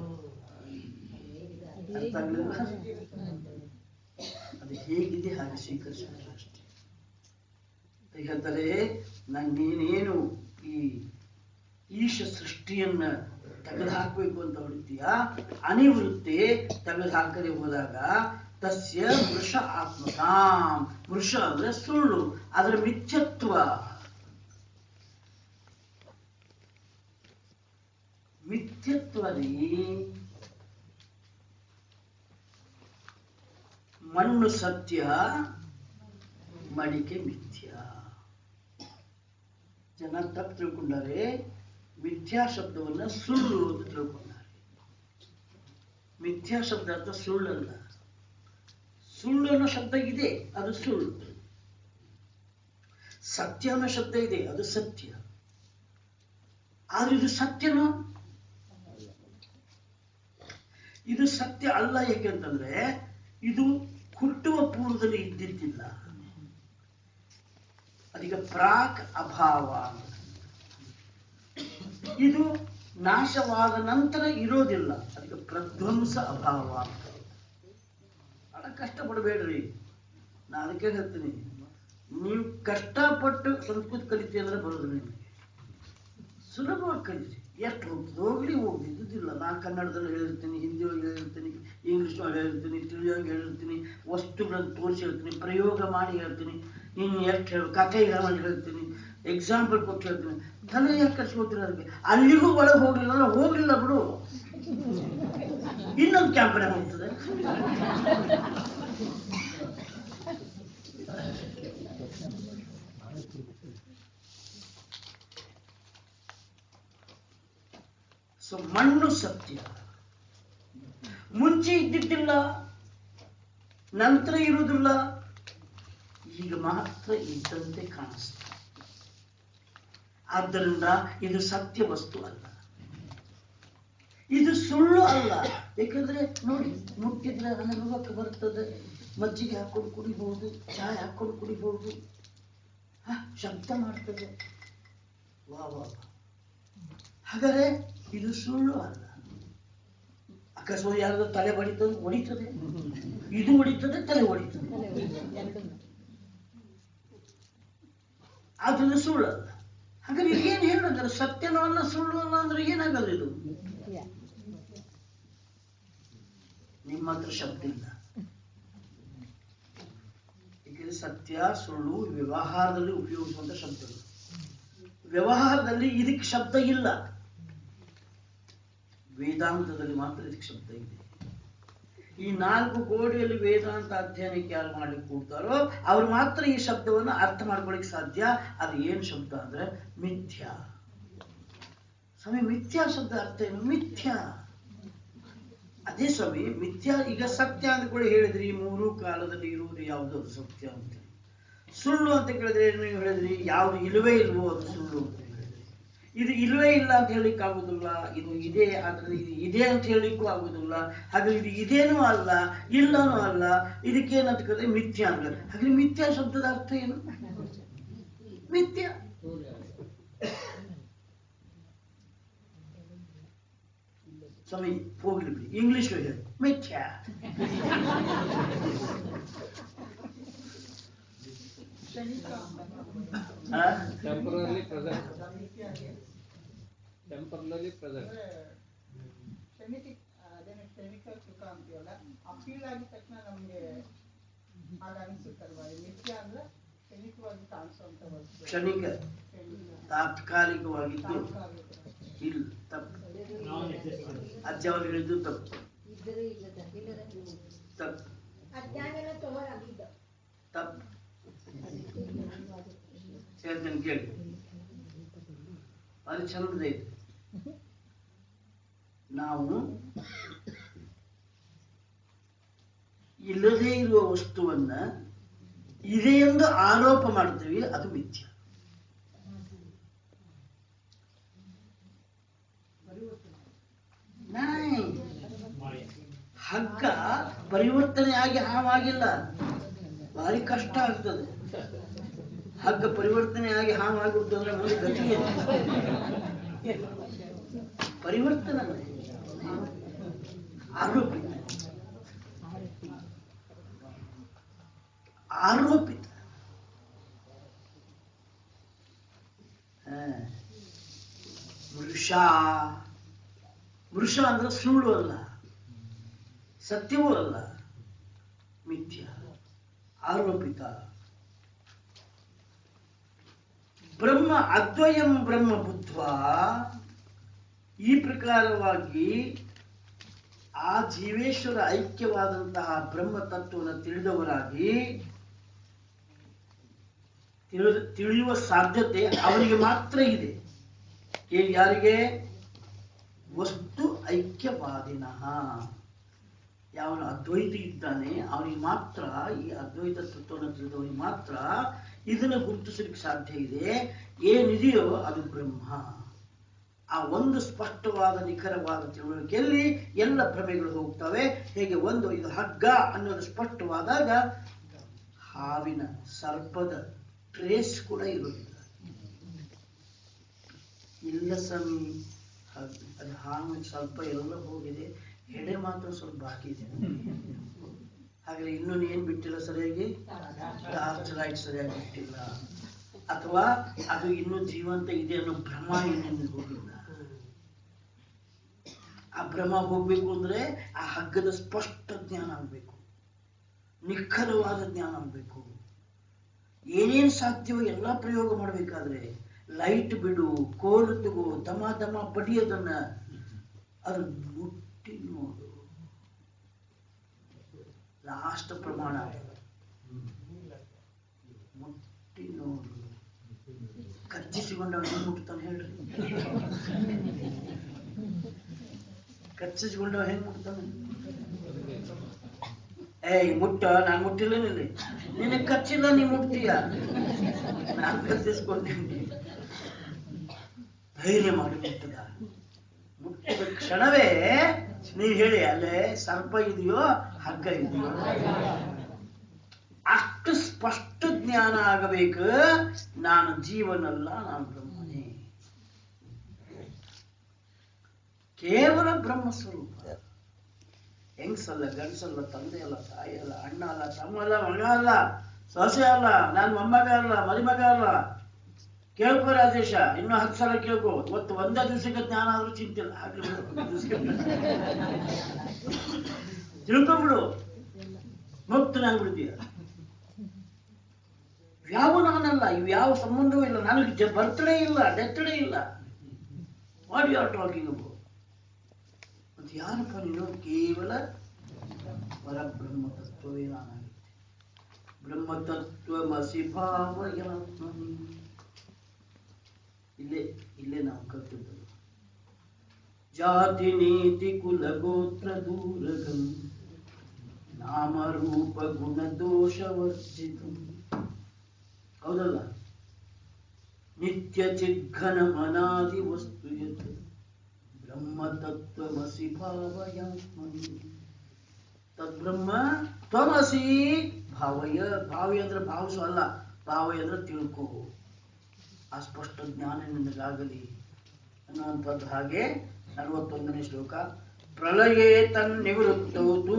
ಅರ್ಥ ಆಗ್ಲಿಲ್ಲ ಅದು ಹೇಗಿದೆ ಹಾಗೆ ಸ್ವೀಕರಿಸಬೇಕು ಅಷ್ಟೇ ಅದು ಹೇಳ್ತಾರೆ ನಾನು ನೀನೇನು ಈ ಈಶ ಸೃಷ್ಟಿಯನ್ನ ತೆಗೆದುಹಾಕಬೇಕು ಅಂತ ಹೊಡಿತೀಯ ಅನಿವೃತ್ತಿ ತೆಗೆದುಹಾಕದೆ ಹೋದಾಗ ತಸ್ಯ ಮೃಷ ಆತ್ಮತಾಂ ಮೃಷ ಅಂದ್ರೆ ಸುಳ್ಳು ಅದರ ಮಿಥ್ಯತ್ವ ಮಿಥ್ಯತ್ವ ರೀ ಮಣ್ಣು ಸತ್ಯ ಮಡಿಕೆ ಮಿಥ್ಯ ಜನ ತಪ್ಪು ತಿಳ್ಕೊಂಡಾರೆ ಮಿಥ್ಯಾ ಶಬ್ದವನ್ನ ಸುಳ್ಳು ಅಂತ ತಿಳ್ಕೊಂಡಾರೆ ಮಿಥ್ಯಾ ಶಬ್ದ ಅರ್ಥ ಸುಳ್ಳಲ್ಲ ಸುಳ್ಳು ಅನ್ನೋ ಶಬ್ದ ಇದೆ ಅದು ಸುಳ್ಳು ಸತ್ಯ ಅನ್ನೋ ಶಬ್ದ ಇದೆ ಅದು ಸತ್ಯ ಆದ್ರೆ ಇದು ಸತ್ಯನೋ ಇದು ಸತ್ಯ ಅಲ್ಲ ಯಾಕೆಂತಂದ್ರೆ ಇದು ಹುಟ್ಟುವ ಪೂರ್ವದಲ್ಲಿ ಇದ್ದಿದ್ದಿಲ್ಲ ಅದಕ್ಕೆ ಪ್ರಾಕ್ ಅಭಾವ ಅಂತ. ಇದು ನಾಶವಾದ ನಂತರ ಇರೋದಿಲ್ಲ ಅದಕ್ಕೆ ಪ್ರಧ್ವಂಸ ಅಭಾವ ಅಂತ. ಬಹಳ ಕಷ್ಟಪಡಬೇಡ್ರಿ ನಾನು ಅದಕ್ಕೆ ಹೇಳ್ತೀನಿ ನೀವು ಕಷ್ಟಪಟ್ಟು ಸಂಸ್ಕೃತ ಕಲಿತಿ ಅಂದ್ರೆ ಬರೋದು ನಿಮಗೆ ಸುಲಭವಾಗಿ ಕಲಿಸಿ ಎಷ್ಟು ಹೋಗ್ತದೆ ಹೋಗ್ಲಿ ಹೋಗ್ಲಿ ಇದ್ದಿಲ್ಲ ನಾನು ಕನ್ನಡದಲ್ಲಿ ಹೇಳಿರ್ತೀನಿ ಹಿಂದಿ ಒಳಗೆ ಹೇಳಿರ್ತೀನಿ ಇಂಗ್ಲೀಷ್ ಒಳಗೆ ಹೇಳಿರ್ತೀನಿ ತಿಳಿಯೋಗಿ ಹೇಳಿರ್ತೀನಿ ವಸ್ತುಗಳನ್ನು ತೋರಿಸಿ ಹೇಳ್ತೀನಿ ಪ್ರಯೋಗ ಮಾಡಿ ಹೇಳ್ತೀನಿ ಇನ್ನು ಎಷ್ಟು ಹೇಳಿ ಕಥೆ ಮಾಡಿ ಹೇಳ್ತೀನಿ ಎಕ್ಸಾಂಪಲ್ ಕೊಟ್ಟು ಹೇಳ್ತೀನಿ ತಲೆ ಯಾಕೆ ಕರ್ಸ್ಕೊತೀರ ಅದಕ್ಕೆ ಅಲ್ಲಿಗೂ ಒಳಗೆ ಹೋಗ್ಲಿಲ್ಲ ಅಂದ್ರೆ ಹೋಗ್ಲಿಲ್ಲ ಬಿಡು ಇನ್ನೊಂದು ಕ್ಯಾಂಪನೆ ಹೋಗ್ತದೆ ಸೊ ಮಣ್ಣು ಸತ್ಯ ಮುಂಚೆ ಇದ್ದಿದ್ದಿಲ್ಲ ನಂತರ ಇರುವುದಿಲ್ಲ ಈಗ ಮಾತ್ರ ಇದ್ದಂತೆ ಕಾಣಿಸ್ತದೆ ಆದ್ದರಿಂದ ಇದು ಸತ್ಯ ವಸ್ತು ಅಲ್ಲ ಇದು ಸುಳ್ಳು ಅಲ್ಲ ಯಾಕಂದ್ರೆ ನೋಡಿ ಮುಟ್ಟಿದ್ರೆ ಅನುಭವಕ್ಕೆ ಬರ್ತದೆ ಮಜ್ಜಿಗೆ ಹಾಕೊಂಡು ಕುಡಿಬಹುದು ಚಾಯ್ ಹಾಕೊಂಡು ಕುಡಿಬಹುದು ಹ, ಶಬ್ದ ಮಾಡ್ತದೆ ವಾ ವಾ ವಾ. ಹಾಗಾದ್ರೆ ಇದು ಸುಳ್ಳು ಅಲ್ಲ ಅಕಸ್ಮಾತ್ ಯಾರಾದ್ರೂ ತಲೆ ಬಡಿತದೆ ಹೊಡಿತದೆ ಇದು ಹೊಡಿತದೆ ತಲೆ ಹೊಡಿತದೆ ಆದ್ರಿಂದ ಸುಳ್ಳು ಅಲ್ಲ ಹಾಗಾದ್ರೆ ಏನು ಹೇಳಿದ್ರೆ ಸತ್ಯನೂ ಅಲ್ಲ ಸುಳ್ಳು ಅಲ್ಲ ಅಂದ್ರೆ ಏನಾಗಲ್ಲ ಇದು ನಿಮ್ಮ ಹತ್ರ ಶಬ್ದ ಇಲ್ಲ ಏಕೆಂದ್ರೆ ಸತ್ಯ ಸುಳ್ಳು ವ್ಯವಹಾರದಲ್ಲಿ ಉಪಯೋಗಿಸುವಂತ ಶಬ್ದಗಳು ವ್ಯವಹಾರದಲ್ಲಿ ಇದಕ್ಕೆ ಶಬ್ದ ಇಲ್ಲ ವೇದಾಂತದಲ್ಲಿ ಮಾತ್ರ ಇದಕ್ಕೆ ಶಬ್ದ ಇದೆ ಈ ನಾಲ್ಕು ಕೋಡಿಯಲ್ಲಿ ವೇದಾಂತ ಅಧ್ಯಯನಕ್ಕೆ ಯಾರು ಮಾಡ್ಲಿಕ್ಕೆ ಕೂಡ್ತಾರೋ ಅವ್ರು ಮಾತ್ರ ಈ ಶಬ್ದವನ್ನು ಅರ್ಥ ಮಾಡ್ಕೊಳ್ಳಿಕ್ಕೆ ಸಾಧ್ಯ ಅದು ಏನು ಶಬ್ದ ಅಂದ್ರೆ ಮಿಥ್ಯಾ ಸ್ವಾಮಿ ಮಿಥ್ಯಾ ಶಬ್ದ ಅರ್ಥ ಏನು ಮಿಥ್ಯಾ ಅದೇ ಸ್ವಾಮಿ ಮಿಥ್ಯಾ ಈಗ ಸತ್ಯ ಅಂತ ಕೂಡ ಹೇಳಿದ್ರಿ ಈ ಮೂರು ಕಾಲದಲ್ಲಿ ಇರುವುದು ಯಾವುದು ಅದು ಸತ್ಯ ಅಂತ ಸುಳ್ಳು ಅಂತ ಕೇಳಿದ್ರೆ ನೀವು ಹೇಳಿದ್ರಿ ಯಾವುದು ಇಲ್ಲವೇ ಇಲ್ವೋ ಅದು ಸುಳ್ಳು ಅಂತ ಹೇಳಿದ್ರಿ ಇದು ಇಲ್ವೇ ಇಲ್ಲ ಅಂತ ಹೇಳಲಿಕ್ಕೆ ಆಗುದಿಲ್ಲ ಇದು ಇದೆ ಆದ್ರೆ ಇದು ಇದೆ ಅಂತ ಹೇಳಲಿಕ್ಕೂ ಆಗುದಿಲ್ಲ ಹಾಗೆ ಇದು ಇದೇನೂ ಅಲ್ಲ ಇಲ್ಲನೂ ಅಲ್ಲ ಇದಕ್ಕೇನಂತ ಕೇಳಿದ್ರೆ ಮಿಥ್ಯಾ ಅಂತ ಹಾಗೆ ಮಿಥ್ಯಾ ಶಬ್ದದ ಅರ್ಥ ಏನು ಮಿಥ್ಯಾ ಸ್ವಾಮಿ ಹೋಗ್ಲಿ ಬಿಡಿ ಇಂಗ್ಲಿಷ್ ಹೇಳಿ ಮಿಥ್ಯಾ ಆ? ಟೆಂಪರಲಿ ಪ್ರೆಸೆಂಟ್ ಟೆಂಪರಲಿ ಪ್ರೆಸೆಂಟ್ ಕ್ಷಣಿಕ ಅದೇನು ಕ್ಷಣಿಕ ಸುಖ ಅಂತೀವಲ್ಲ ಆ ಫೀಲ್ ಆಗಿದ ತಕ್ಷಣ ನಮ್ಗೆ ಹಾಗ ಅನಿಸುತ್ತಲ್ವಾ ಈ ನಿತ್ಯ ಅಂದ್ರೆ ಕ್ಷಣಿಕವಾಗಿ ಕಾಣಿಸುವಂತ ವಸ್ತು ಕ್ಷಣಿಕ ಕ್ಷಣಿಕ, ತಾತ್ಕಾಲಿಕವಾಗಿದ್ದು ತಾತ್ಕಾಲಿಕ. ಇಲ್ಲ ತಪ್ಪು ಅಜ್ಜ ಅವ್ರು ಹೇಳಿದ್ದು ತಪ್ಪು ತಪ್ಪು ಅಜ್ಞಾನೆಲ್ಲ ತೋರಾಗಿದ್ದ ತಪ್ಪು ಹೇಳ್ತೇನೆ ಕೇಳಿ ಅದು ಚಂದದ ಇದೆ ನಾವು ಇಲ್ಲದೇ ಇರುವ ವಸ್ತುವನ್ನ ಇದೆ ಎಂದು ಆರೋಪ ಮಾಡ್ತೀವಿ ಅದು ಮಿಥ್ಯ ನಾಯ್. ಹಗ್ಗ ಪರಿವರ್ತನೆ ಆಗಿ ಹಾವಾಗಿಲ್ಲ ಭಾರಿ ಕಷ್ಟ ಆಗ್ತದೆ ಹಗ್ಗ ಪರಿವರ್ತನೆ ಆಗಿ ಹಾವಾಗಿದ್ದು ಅಂದ್ರೆ ಮುಂದೆ ಗತಿ ಏನು? ಪರಿವರ್ತನೆ ಅಲ್ಲ. ಆರೋಪಿತ ಆರೋಪಿತ ಹ. ವೃಷ ವೃಷ ಅಂದ್ರೆ ಸುಳ್ಳು ಅಲ್ಲ ಸತ್ಯವೂ ಅಲ್ಲ ಮಿಥ್ಯ ಆರೋಪಿತ ಬ್ರಹ್ಮ ಅದ್ವಯಂ ಬ್ರಹ್ಮ ಬುದ್ಧ ಈ ಪ್ರಕಾರವಾಗಿ ಆ ಜೀವೇಶ್ವರ ಐಕ್ಯವಾದಂತಹ ಬ್ರಹ್ಮ ತತ್ವವನ್ನು ತಿಳಿದವರಾಗಿ ತಿಳಿದ ತಿಳಿಯುವ ಸಾಧ್ಯತೆ ಅವರಿಗೆ ಮಾತ್ರ ಇದೆ ಹೀಗೆ ಯಾರಿಗೆ ವಸ್ತು ಐಕ್ಯವಾದಿನಃ ಯಾವನು ಅದ್ವೈತ ಇದ್ದಾನೆ ಅವನಿಗೆ ಮಾತ್ರ ಈ ಅದ್ವೈತ ತತ್ವವನ್ನು ತಿಳಿದವನಿಗೆ ಮಾತ್ರ ಇದನ್ನು ಗುರುತಿಸಲಿಕ್ಕೆ ಸಾಧ್ಯ ಇದೆ ಏನಿದೆಯೋ ಅದು ಬ್ರಹ್ಮ ಆ ಒಂದು ಸ್ಪಷ್ಟವಾದ ನಿಖರವಾದ ತಿಳುವಳಿಕೆಯಲ್ಲಿ ಎಲ್ಲ ಭ್ರಮೆಗಳು ಹೋಗ್ತವೆ ಹೇಗೆ ಒಂದು ಇದು ಹಗ್ಗ ಅನ್ನೋದು ಸ್ಪಷ್ಟವಾದಾಗ ಹಾವಿನ ಸರ್ಪದ ಟ್ರೇಸ್ ಕೂಡ ಇರುವುದಿಲ್ಲ ಇಲ್ಲ ಸ್ವಾಮಿ ಹಗ್- ಅದು ಹಾವು ಸ್ವಲ್ಪ ಎಲ್ಲ ಹೋಗಿದೆ ಎಡೆ ಮಾತ್ರ ಸ್ವಲ್ಪ ಬಾಕಿ ಇದೆ ಹಾಗಾದ್ರೆ ಇನ್ನೂ ಏನ್ ಬಿಟ್ಟಿಲ್ಲ ಸರಿಯಾಗಿ ಟಾರ್ಚ್ ಲೈಟ್ ಸರಿಯಾಗಿ ಬಿಟ್ಟಿಲ್ಲ ಅಥವಾ ಅದು ಇನ್ನೂ ಜೀವಂತ ಇದೆ ಅನ್ನೋ ಭ್ರಮ ಇನ್ನೂ ಹೋಗಿಲ್ಲ ಆ ಭ್ರಮ ಹೋಗ್ಬೇಕು ಅಂದ್ರೆ ಆ ಹಗ್ಗದ ಸ್ಪಷ್ಟ ಜ್ಞಾನ ಆಗ್ಬೇಕು ನಿಖರವಾದ ಜ್ಞಾನ ಆಗ್ಬೇಕು ಏನೇನ್ ಸಾಧ್ಯವೋ ಎಲ್ಲ ಪ್ರಯೋಗ ಮಾಡಬೇಕಾದ್ರೆ ಲೈಟ್ ಬಿಡು ಕೋಲು ತಗೋ ದಮ ದಮ ಬಡಿಯೋದನ್ನ ಅದು ಮುಟ್ಟಿ ನೋಡು ಲಾಸ್ಟ್ ಪ್ರಮಾಣ ಮುಟ್ಟಿ ನೋಡು ಕಚ್ಚಿಸಿಕೊಂಡವ ಹೆಂಗ್ ಮುಟ್ತಾನೆ ಹೇಳ್ರಿ ಕಚ್ಚಿಸಿಕೊಂಡವ ಹೆಂಗ್ ಮುಟ್ತಾನೆ ಏಯ್ ಮುಟ್ಟ ನಾನ್ ಮುಟ್ಟಿಲ್ಲ ನಿಲ್ಲಿ ನಿನಗೆ ಕಚ್ಚಿಲ್ಲ ನೀ ಮುಟ್ತೀಯ ನಾನ್ ಕಚ್ಚಿಸ್ಕೊಂಡೇನಿ ಧೈರ್ಯ ಮಾಡಿ ಮುಟ್ಟದ ಮುಟ್ಟಿದ ಕ್ಷಣವೇ ನೀವ್ ಹೇಳಿ ಅಲ್ಲೇ ಸರ್ಪ ಇದೆಯೋ ಹಗ್ಗ ಇದೆಯೋ ಅಷ್ಟು ಸ್ಪಷ್ಟ ಜ್ಞಾನ ಆಗಬೇಕು ನಾನು ಜೀವನಲ್ಲ ನಾನು ಬ್ರಹ್ಮನೇ ಕೇವಲ ಬ್ರಹ್ಮ ಸ್ವರೂಪ ಹೆಂಗ್ಸಲ್ಲ ಗಂಡಸಲ್ಲ ತಂದೆ ಅಲ್ಲ ತಾಯಿ ಅಲ್ಲ ಅಣ್ಣ ಅಲ್ಲ ತಮ್ಮ ಅಲ್ಲ ಮಗ ಅಲ್ಲ ಸೊಸೆ ಅಲ್ಲ ನಾನು ಮೊಮ್ಮಗ ಅಲ್ಲ ಮರಿಮಗ ಅಲ್ಲ ಕೇಳ್ಕೊ ರಾಜೇಶ ಇನ್ನೂ ಹತ್ತು ಸಲ ಕೇಳ್ಕೊ ಇವತ್ತು ಒಂದೇ ದಿವಸಕ್ಕೆ ಜ್ಞಾನ ಆದ್ರೂ ಚಿಂತೆ ಇಲ್ಲ ಆಗ್ಲಿ ಬಿಡು, ಒಂದೇ ದಿವ್ಸಕ್ಕೆ. ತಿಳ್ಕೊಂಬಿಡು ಮುಕ್ತನಾಗ್ಬಿಡ್ತೀಯ ಯಾವ ನಾನಲ್ಲ ಇವು ಯಾವ ಸಂಬಂಧವೂ ಇಲ್ಲ ನನಗೆ ಬರ್ತ್ಡೇ ಇಲ್ಲ ಡೆತ್ಡೇ ಇಲ್ಲ what you are talking about ಮತ್ತೆ ಯಾರಪ್ಪ ನೀನು ಕೇವಲ ಪರಬ್ರಹ್ಮ ತತ್ವವೇ ನಾನಾಗುತ್ತೆ ಬ್ರಹ್ಮತತ್ವಮಸಿ ಭಾವಯಾತ್ಮನಿ ಇಲ್ಲೇ ಇಲ್ಲೇ ನಾವು ಕಲ್ತಿದ್ದು ಜಾತಿ ನೀತಿ ಕುಲ ಗೋತ್ರ ದೂರಗಂ ನಾಮರೂಪ ಗುಣ ದೋಷ ವರ್ಜಿತ ಹೌದಲ್ಲ ನಿತ್ಯ ಚಿದ್ಘನ ಮನಾದಿ ವಸ್ತು ಯತ್ ಬ್ರಹ್ಮತತ್ವಮಸಿ ಭಾವಯಾತ್ಮನಿ ತದ್ಬ್ರಹ್ಮ ತ್ವಮಸಿ ಭಾವಯ ಭಾವಿ ಅಂದ್ರೆ ಭಾವಿಸು ಅಲ್ಲ ಭಾವಯ ಅಂದ್ರೆ ತಿಳ್ಕೋ ಆ ಸ್ಪಷ್ಟ ಜ್ಞಾನ ನಿನಗಾಗಲಿ ಅನ್ನುವಂಥದ್ದು ಹಾಗೆ ನಲವತ್ತೊಂದನೇ ಶ್ಲೋಕ ಪ್ರಳಯೇ ತನ್ನಿವೃತ್ತೌತು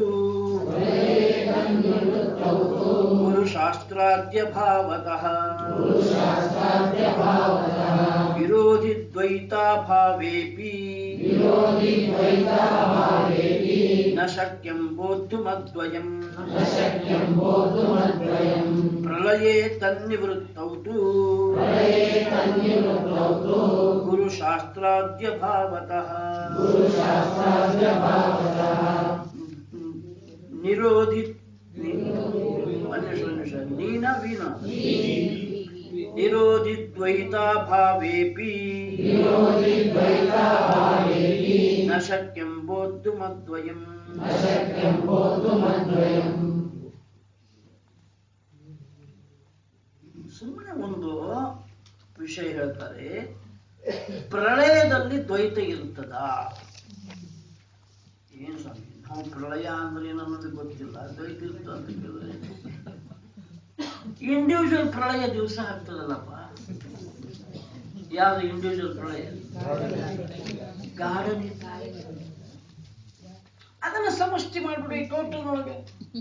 ಗುರುಶಾಸ್ತ್ರಾದ್ಯ ಭಾವತಃ ವಿರೋಧಿ ದ್ವೈತಾ ಭಾವೇಪಿ ನ ಶಕ್ಯಂ ಬೋದ್ಧುಮದ್ವಯಂ ಪ್ರಳಯೇ ತನ್ನಿವೃತ್ತೌ ತು ಗುರುಶಾಸ್ತ್ರಾದ್ಯ ಭಾವತಃ ನಿರೋಧಿ ಅನ್ವೇಷ ಅನ್ವೇಷ ನೀನ ವೀನ ನಿರೋಧಿ ದ್ವೈತಾ ಭಾವೇಪಿ ನ ಶಕ್ಯಂ ಬೋದ್ಧುಮದ್ವಯಂ ಸುಮ್ಮನೆ ಒಂದು ವಿಷಯ ಹೇಳ್ತಾರೆ ಪ್ರಳಯದಲ್ಲಿ ದ್ವೈತ ಇರುತ್ತದ ಏನ್ ಸ್ವಾಮಿ ನಾವು ಪ್ರಳಯ ಅಂದ್ರೆ ಏನು ಅನ್ನೋದು ಗೊತ್ತಿಲ್ಲ ದ್ವೈತ ಇರುತ್ತ ಅಂತ ಕೇಳಿದ್ರೆ ಇಂಡಿವಿಜುವಲ್ ಪ್ರಳಯ ದಿವಸ ಆಗ್ತದಲ್ಲಪ್ಪ ಯಾವ್ದು ಇಂಡಿವಿಜುವಲ್ ಪ್ರಳಯ ಗಾರ್ಡನ್ ಅದನ್ನ ಸಮಷ್ಟಿ ಮಾಡ್ಬಿಡು ಈ ಟೋಟಲ್ ಒಳಗೆ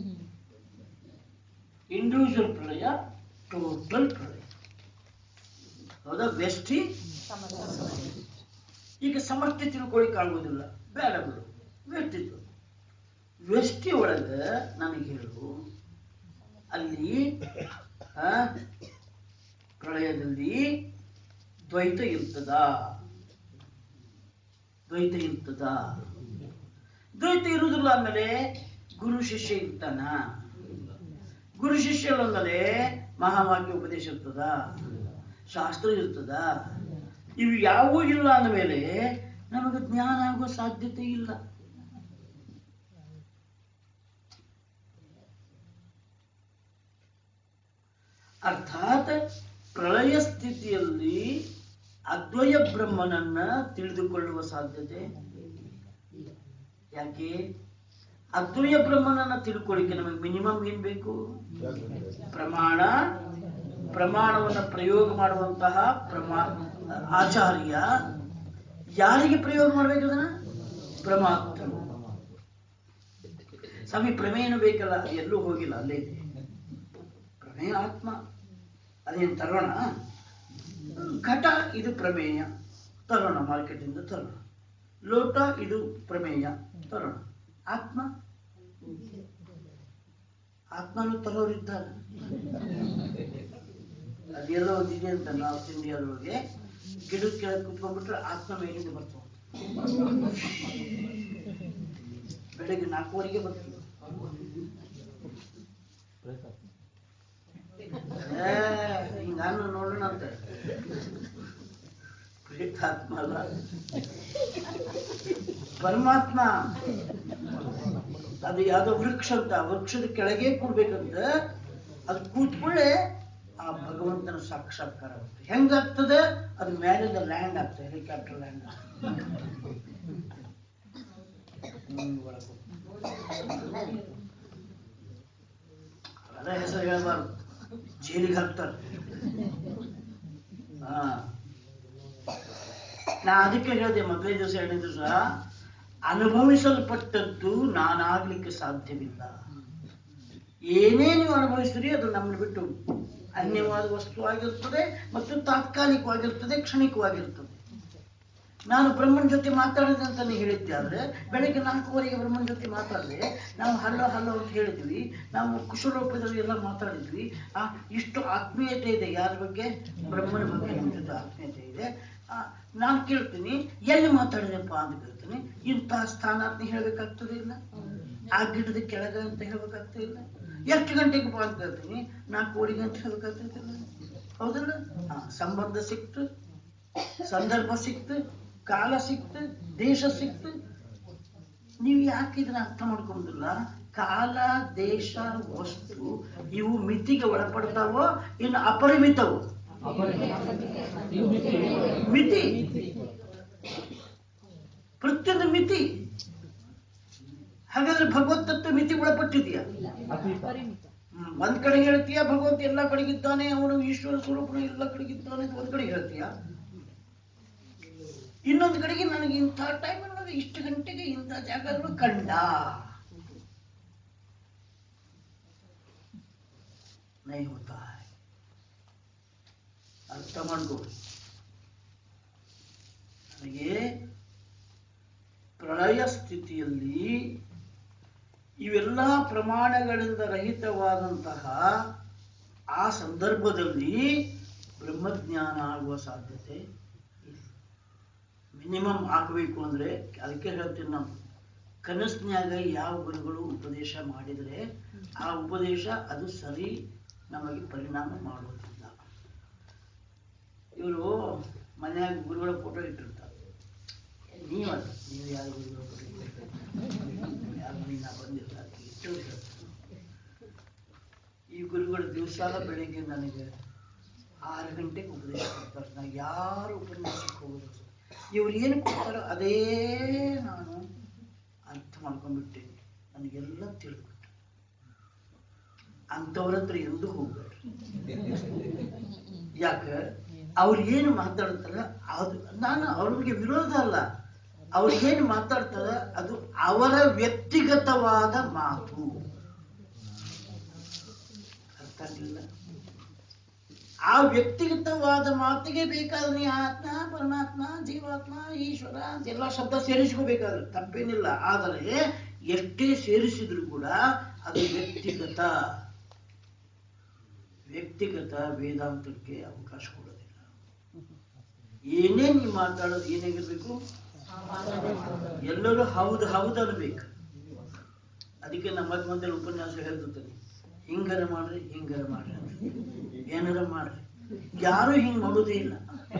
ಇಂಡಿವಿಜುವಲ್ ಪ್ರಳಯ ಟೋಟಲ್ ಪ್ರಳಯ ಹೌದಾ ವ್ಯಷ್ಟಿ ಈಗ ಸಮಷ್ಟಿ ತಿಳ್ಕೊಳಿಕ್ ಆಗೋದಿಲ್ಲ ಬೇಡ ಬಿಡು ವ್ಯಷ್ಟಿ ತಿಳ್ಕೊ. ವ್ಯಷ್ಟಿ ಒಳಗ ನನಗೆ ಹೇಳು ಅಲ್ಲಿ ಆ, ಪ್ರಳಯದಲ್ಲಿ ದ್ವೈತ ಇರ್ತದ ದ್ವೈತ ಇರ್ತದ ದ್ವೈತ ಇರುವುದಿಲ್ಲ ಅಂದಮೇಲೆ ಗುರು ಶಿಷ್ಯ ಇರ್ತಾನ ಗುರು ಶಿಷ್ಯ ಅಂದಮೇಲೆ ಮಹಾವಾಕ್ಯ ಉಪದೇಶ ಇರ್ತದ ಶಾಸ್ತ್ರ ಇರ್ತದ ಇವು ಯಾವೂ ಇಲ್ಲ ಅಂದಮೇಲೆ ನಮಗೆ ಜ್ಞಾನ ಆಗುವ ಸಾಧ್ಯತೆ ಇಲ್ಲ ಅರ್ಥಾತ್ ಪ್ರಳಯ ಸ್ಥಿತಿಯಲ್ಲಿ ಅದ್ವಯ ಬ್ರಹ್ಮನನ್ನ ತಿಳಿದುಕೊಳ್ಳುವ ಸಾಧ್ಯತೆ ಯಾಕೆ ಅದ್ವಯ ಬ್ರಹ್ಮನನ್ನ ತಿಳ್ಕೊಳ್ಳಿಕ್ಕೆ ನಮಗೆ ಮಿನಿಮಮ್ ಏನ್ ಬೇಕು ಪ್ರಮಾಣ ಪ್ರಮಾಣವನ್ನ ಪ್ರಯೋಗ ಮಾಡುವಂತಹ ಪ್ರಮಾ ಆಚಾರ್ಯ ಯಾರಿಗೆ ಪ್ರಯೋಗ ಮಾಡ್ಬೇಕು ಅದನ್ನ ಪ್ರಮಾತ್ಮ ಸ್ವಾಮಿ ಪ್ರಮೇಯನು ಬೇಕಲ್ಲ ಅದು ಎಲ್ಲೂ ಹೋಗಿಲ್ಲ ಅಲ್ಲೇ ಇದೆ ಪ್ರಮೇಯ ಆತ್ಮ ಅದೇನು ತರೋಣ ಘಟ ಇದು ಪ್ರಮೇಯ ತರೋಣ ಮಾರ್ಕೆಟಿಂದ ತರೋಣ ಲೋಟ ಇದು ಪ್ರಮೇಯ ತರೋಣ ಆತ್ಮ ಆತ್ಮನು ತರೋರಿದ್ದಾರೆ ಅದೆಲ್ಲ ಒಂದಿದೆ ಅಂತ ನಾರ್ತ್ ಇಂಡಿಯಾದೊಳಗೆ ಗಿಡದ ಕೆಳಗೆ ಕುತ್ಕೊಂಡ್ಬಿಟ್ರೆ ಆತ್ಮ ಮೇಲಿಂದ ಬರ್ತವೆ ಬೆಳಗ್ಗೆ ನಾಲ್ಕುವರೆಗೆ ಬರ್ತದೆ ಏ, ಹಿಂಗಾನು ನೋಡೋಣ ಅಂತ ಪ್ರೇತಾತ್ಮ ಅಲ್ಲ ಪರಮಾತ್ಮ ಅದು ಯಾವ್ದೋ ವೃಕ್ಷ ಅಂತ ಆ ವೃಕ್ಷದ ಕೆಳಗೆ ಕೂಡ್ಬೇಕಂತ ಅದು ಕೂತ್ಕೊಳ್ಳೆ ಆ ಭಗವಂತನ ಸಾಕ್ಷಾತ್ಕಾರ ಆಗುತ್ತೆ ಹೆಂಗಾಗ್ತದೆ ಅದು ಮೇಲಿಂದ ಲ್ಯಾಂಡ್ ಆಗ್ತದೆ ಹೆಲಿಕಾಪ್ಟರ್ ಲ್ಯಾಂಡ್ ಅವೆಲ್ಲ ಹೆಸರು ಹೇಳಬಾರ್ದು ಜೈಲಿಗೆ ಹಾಕ್ತಾರೆ ಹಾ ನಾ ಅದಕ್ಕೆ ಹೇಳಿದೆ ಮೊದಲೇ ದಿವಸ ಎರಡನೇ ದಿವಸ ಅನುಭವಿಸಲ್ಪಟ್ಟದ್ದು ನಾನಾಗ್ಲಿಕ್ಕೆ ಸಾಧ್ಯವಿಲ್ಲ ಏನೇ ನೀವು ಅನುಭವಿಸ್ತೀರಿ ಅದು ನಮ್ಮನ್ನು ಬಿಟ್ಟು ಅನ್ಯವಾದ ವಸ್ತು ಆಗಿರ್ತದೆ ಮತ್ತು ತಾತ್ಕಾಲಿಕವಾಗಿರ್ತದೆ ಕ್ಷಣಿಕವಾಗಿರ್ತದೆ ನಾನು ಬ್ರಹ್ಮನ ಜೊತೆ ಮಾತಾಡಿದೆ ಅಂತ ನೀವು ಹೇಳಿದ್ದೆ ಆದ್ರೆ ಬೆಳಗ್ಗೆ ನಾಲ್ಕುವರೆಗೆ ಬ್ರಹ್ಮನ ಜೊತೆ ಮಾತಾಡಿದೆ ನಾವು ಹಲೋ ಹಲೋ ಅಂತ ಹೇಳಿದ್ವಿ ನಾವು ಕುಶಲೋಪದಲ್ಲಿ ಎಲ್ಲ ಮಾತಾಡಿದ್ವಿ ಆ ಇಷ್ಟು ಆತ್ಮೀಯತೆ ಇದೆ ಯಾರ ಬಗ್ಗೆ ಬ್ರಹ್ಮನ ಬಗ್ಗೆ ನಮ್ಮ ಜೊತೆ ಆತ್ಮೀಯತೆ ಇದೆ ಆ, ನಾನು ಕೇಳ್ತೀನಿ ಎಲ್ಲಿ ಮಾತಾಡಿದೆಪ್ಪ ಅಂತ ಕೇಳ್ತೀನಿ ಇಂಥ ಸ್ಥಾನ ಅಂತ ಹೇಳ್ಬೇಕಾಗ್ತದೆ ಇಲ್ಲ ಆ ಗಿಡದ ಕೆಳಗೆ ಅಂತ ಹೇಳ್ಬೇಕಾಗ್ತದೆ ಇಲ್ಲ ಎಷ್ಟು ಗಂಟೆಗೆ ಬಾ ಅಂತ ಕೇಳ್ತೀನಿ ನಾಲ್ಕುವರೆಗೆ ಅಂತ ಹೇಳ್ಬೇಕಾಗ್ತದಿಲ್ಲ ಹೌದಲ್ಲ ಹಾ ಸಂಬಂಧ ಸಿಕ್ತು ಸಂದರ್ಭ ಸಿಕ್ತು ಕಾಲ ಸಿಕ್ತು ದೇಶ ಸಿಕ್ತು ನೀವು ಯಾಕೆ ಇದನ್ನ ಅರ್ಥ ಮಾಡ್ಕೊಂದಿಲ್ಲ ಕಾಲ ದೇಶ ವಸ್ತು ಇವು ಮಿತಿಗೆ ಒಳಪಡ್ತಾವೋ ಇನ್ನು ಅಪರಿಮಿತವೋ ಮಿತಿ ಪ್ರತಿಯೊಂದು ಮಿತಿ ಹಾಗಾದ್ರೆ ಭಗವತ್ ತತ್ವ ಮಿತಿ ಒಳಪಟ್ಟಿದೆಯಾ ಹ್ಮ್, ಒಂದ್ ಕಡೆ ಹೇಳ್ತೀಯ ಭಗವಂತ ಎಲ್ಲ ಕಡೆಗಿದ್ದಾನೆ ಅವನು ಈಶ್ವರ ಸ್ವರೂಪನು ಎಲ್ಲ ಕಡೆಗಿದ್ದಾನೆ ಅಂತ ಒಂದ್ ಕಡೆ ಹೇಳ್ತೀಯ ಇನ್ನೊಂದು ಕಡೆಗೆ ನನಗೆ ಇಂಥ ಟೈಮ್ ಒಳಗೆ ಇಷ್ಟು ಗಂಟೆಗೆ ಇಂಥ ಜಾಗಗಳು ಕಂಡ ನೈ ಹೋತಾ ಹೈ. ಅರ್ಥ ಮಾಡ್ಕೋ ನನಗೆ ಪ್ರಳಯ ಸ್ಥಿತಿಯಲ್ಲಿ ಇವೆಲ್ಲ ಪ್ರಮಾಣಗಳಿಂದ ರಹಿತವಾದಂತಹ ಆ ಸಂದರ್ಭದಲ್ಲಿ ಬ್ರಹ್ಮಜ್ಞಾನ ಆಗುವ ಸಾಧ್ಯತೆ ಮಿನಿಮಮ್ ಆಗಬೇಕು ಅಂದ್ರೆ ಅದಕ್ಕೆ ಹೇಳ್ತೀನಿ ನಾವು ಕನಸಿನ್ಯಾಗ ಯಾವ ಗುರುಗಳು ಉಪದೇಶ ಮಾಡಿದರೆ ಆ ಉಪದೇಶ ಅದು ಸರಿ ನಮಗೆ ಪರಿಣಾಮ ಮಾಡುವುದಿಲ್ಲ ಇವರು ಮನ್ಯಾಗ ಗುರುಗಳ ಫೋಟೋ ಇಟ್ಟಿರ್ತಾರೆ ನೀವಲ್ಲ ನೀವು ಯಾರು ಗುರುಗಳ ಫೋಟೋ ಇಟ್ಟಿರ್ತಾರೆ ಯಾರ ಮನೆಗೆ ನಾ ಬಂದಿಲ್ಲ ಅದಕ್ಕೆ ಇಟ್ಟವ್ರು ಹೇಳ್ತಾರೆ ಈ ಗುರುಗಳು ದಿವಸ ಬೆಳಿಗ್ಗೆ ನನಗೆ ಆರು ಗಂಟೆಗೆ ಉಪದೇಶ ಕೊಡ್ತಾರೆ ನಾ ಯಾರು ಉಪನ್ಯಾಸಕ್ಕೆ ಹೋಗೋದು ಇವ್ರು ಏನು ಕೊಡ್ತಾರೋ ಅದೇ ನಾನು ಅರ್ಥ ಮಾಡ್ಕೊಂಡ್ಬಿಟ್ಟೆ ನನಗೆಲ್ಲ ತಿಳ್ಬಿಟ್ಟು ಅಂಥವ್ರ ಹತ್ರ ಎಂದೂ ಹೋಗ್ಬೇಡ್ರಿ ಯಾಕೆ ಅವ್ರು ಏನು ಮಾತಾಡ್ತಾರ ಅದು ನಾನು ಅವ್ರಿಗೆ ವಿರೋಧ ಅಲ್ಲ ಅವ್ರು ಏನು ಮಾತಾಡ್ತಾರ ಅದು ಅವರ ವ್ಯಕ್ತಿಗತವಾದ ಮಾತು ಅರ್ಥ ಆಗಲಿಲ್ಲ ಆ ವ್ಯಕ್ತಿಗತವಾದ ಮಾತಿಗೆ ಬೇಕಾದ ನೀ ಆತ್ಮ ಪರಮಾತ್ಮ ಜೀವಾತ್ಮ ಈಶ್ವರ ಎಲ್ಲ ಶಬ್ದ ಸೇರಿಸ್ಕೋಬೇಕಾದ್ರೆ ತಪ್ಪೇನಿಲ್ಲ ಆದರೆ ಎಷ್ಟೇ ಸೇರಿಸಿದ್ರು ಕೂಡ ಅದು ವ್ಯಕ್ತಿಗತ ವ್ಯಕ್ತಿಗತ ವೇದಾಂತಕ್ಕೆ ಅವಕಾಶ ಕೊಡೋದಿಲ್ಲ ಏನೇ ನೀವು ಮಾತಾಡೋದು ಏನಾಗಿರ್ಬೇಕು ಎಲ್ಲರೂ ಹೌದು ಹೌದು ಅನ್ಬೇಕು ಅದಕ್ಕೆ ನಮ್ಮ ಮಧ್ಯ ಮಧ್ಯೆ ಉಪನ್ಯಾಸ ಹೇಳ್ತಿರ್ತೀನಿ ಹಿಂಗರ ಮಾಡ್ರಿ ಹಿಂಗರ ಮಾಡ್ರಿ ಅಂತ. ಏನಾರ ಮಾಡ್ರಿ ಯಾರು ಹಿಂಗ್ ಮಾಡೋದೇ ಇಲ್ಲ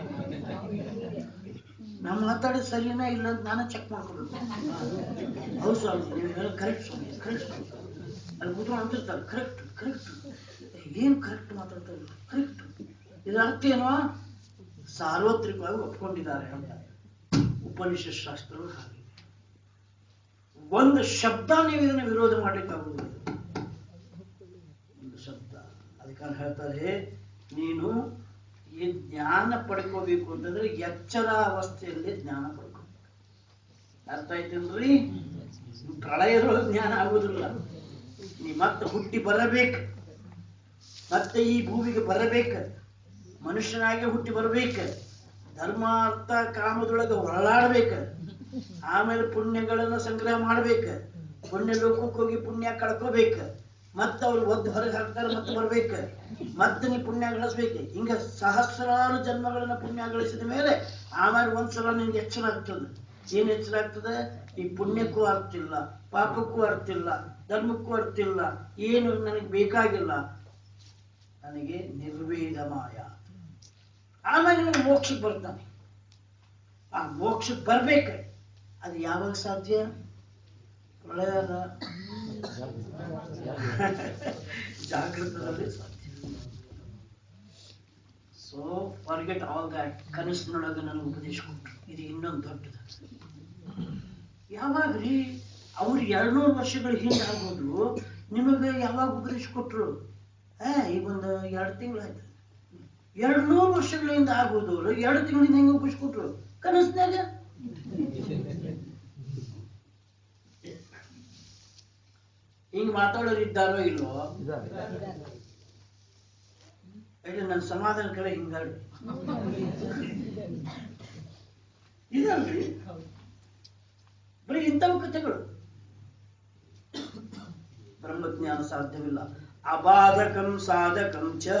ನಾವು ಮಾತಾಡೋದು ಸರಿನಾ ಇಲ್ಲ ಅಂತ ನಾನೇ ಚೆಕ್ ಮಾಡ್ಕೋಬೇಕು ಹೌದು ಸ್ವಾಮಿ ನೀವು ಹೇಳೋದು ಕರೆಕ್ಟ್ ಸ್ವಾಮಿ ಕರೆಕ್ಟ್ ಸ್ವಾಮಿ ಅಲ್ಲಿ ಕೂತ್ಕೊಂಡು ಅಂತಿರ್ತಾರೆ ಕರೆಕ್ಟ್ ಕರೆಕ್ಟ್ ಏನು ಕರೆಕ್ಟ್ ಮಾತಾಡ್ತಾರೆ ಕರೆಕ್ಟ್ ಇದರ ಅರ್ಥ ಏನೋ ಸಾರ್ವತ್ರಿಕವಾಗಿ ಒಪ್ಕೊಂಡಿದ್ದಾರೆ ಅಂತ ಉಪನಿಷತ್ ಶಾಸ್ತ್ರಗಳು ಹಾಗೆ ಒಂದು ಶಬ್ದ ನೀವು ಇದನ್ನು ವಿರೋಧ ಮಾಡಲಿಕ್ಕಾಗುವುದಿಲ್ಲ ಒಂದು ಶಬ್ದ ಅದಕ್ಕೆ ಹೇಳ್ತಾರೆ ನೀನು ಈ ಜ್ಞಾನ ಪಡ್ಕೋಬೇಕು ಅಂತಂದ್ರೆ ಎಚ್ಚರ ಅವಸ್ಥೆಯಲ್ಲಿ ಜ್ಞಾನ ಪಡ್ಕೋಬೇಕು ಅರ್ಥ ಆಯ್ತೇನ್ರಿ ಪ್ರಳಯದೊಳಗೆ ಜ್ಞಾನ ಆಗುವುದಿಲ್ಲ ನೀ ಮತ್ತೆ ಹುಟ್ಟಿ ಬರಬೇಕು ಮತ್ತೆ ಈ ಭೂಮಿಗೆ ಬರಬೇಕು ಮನುಷ್ಯನಾಗಿ ಹುಟ್ಟಿ ಬರಬೇಕು ಧರ್ಮ ಅರ್ಥ ಕಾಮದೊಳಗೆ ಹೊರಳಾಡ್ಬೇಕು ಆಮೇಲೆ ಪುಣ್ಯಗಳನ್ನ ಸಂಗ್ರಹ ಮಾಡ್ಬೇಕು ಪುಣ್ಯ ಲೋಕಕ್ಕೆ ಹೋಗಿ ಪುಣ್ಯ ಕಳ್ಕೋಬೇಕು ಮತ್ತೆ ಅವ್ರು ಒದ್ದು ಹೊರಗೆ ಹಾಕ್ತಾರೆ ಮತ್ತೆ ಬರ್ಬೇಕು ಮತ್ತೆ ನೀ ಪುಣ್ಯ ಗಳಿಸ್ಬೇಕು ಹಿಂಗ ಸಹಸ್ರಾರು ಜನ್ಮಗಳನ್ನ ಪುಣ್ಯ ಗಳಿಸಿದ ಮೇಲೆ ಆಮೇಲೆ ಒಂದ್ಸಲ ನಿನ್ಗೆ ಎಚ್ಚರ ಆಗ್ತದೆ ಏನ್ ಎಚ್ಚರ ಆಗ್ತದೆ ಈ ಪುಣ್ಯಕ್ಕೂ ಅರ್ತಿಲ್ಲ ಪಾಪಕ್ಕೂ ಅರ್ತಿಲ್ಲ ಧರ್ಮಕ್ಕೂ ಅರ್ತಿಲ್ಲ ಏನು ನನಗೆ ಬೇಕಾಗಿಲ್ಲ ನನಗೆ ನಿರ್ವೇದ ಮಾಯ ಆಮೇಲೆ ಇವನು ಮೋಕ್ಷಕ್ಕೆ ಬರ್ತಾನೆ ಆ ಮೋಕ್ಷಕ್ಕೆ ಬರ್ಬೇಕು ಅದು ಯಾವಾಗ ಸಾಧ್ಯ ಪ್ರಳಯದ ಜಾಗೃತದಲ್ಲಿ ಸಾಧ್ಯ ಸೊ ಫಾರ್ಗೆಟ್ ಆಲ್ ದ್ಯಾಟ್ ಕನಸಿನೊಳಗೆ ನನಗೆ ಉಪದೇಶ ಕೊಟ್ಟರು ಇದು ಇನ್ನೊಂದು ದೊಡ್ಡದು ಯಾವಾಗ್ರಿ ಅವ್ರು ಎರಡ್ನೂರು ವರ್ಷಗಳ ಹಿಂದೆ ಆಗೋದು ನಿಮಗೆ ಯಾವಾಗ ಉಪದೇಶ ಕೊಟ್ರು ಆ ಈಗ ಒಂದು ಎರಡು ತಿಂಗಳಾಯ್ತು ಎರಡು ನೂರು ವರ್ಷಗಳಿಂದ ಆಗೋದವ್ರು ಎರಡು ತಿಂಗಳಿಂದ ಹೆಂಗೆ ಉಪದೇಶ ಕೊಟ್ರು ಕನಸಿನಾಗ ಹಿಂಗ್ ಮಾತಾಡೋರು ಇದ್ದಾರೋ ಇಲ್ವೋ ಹೇಳಿ ನನ್ನ ಸಮಾಧಾನ ಕಡೆ ಹಿಂಗಾಡಿ ಇದಲ್ರಿ ಬರೀ ಇಂಥವು ಕಥೆಗಳು ಬ್ರಹ್ಮಜ್ಞಾನ ಸಾಧ್ಯವಿಲ್ಲ ಅಬಾಧಕಂ ಸಾಧಕಂ ಚ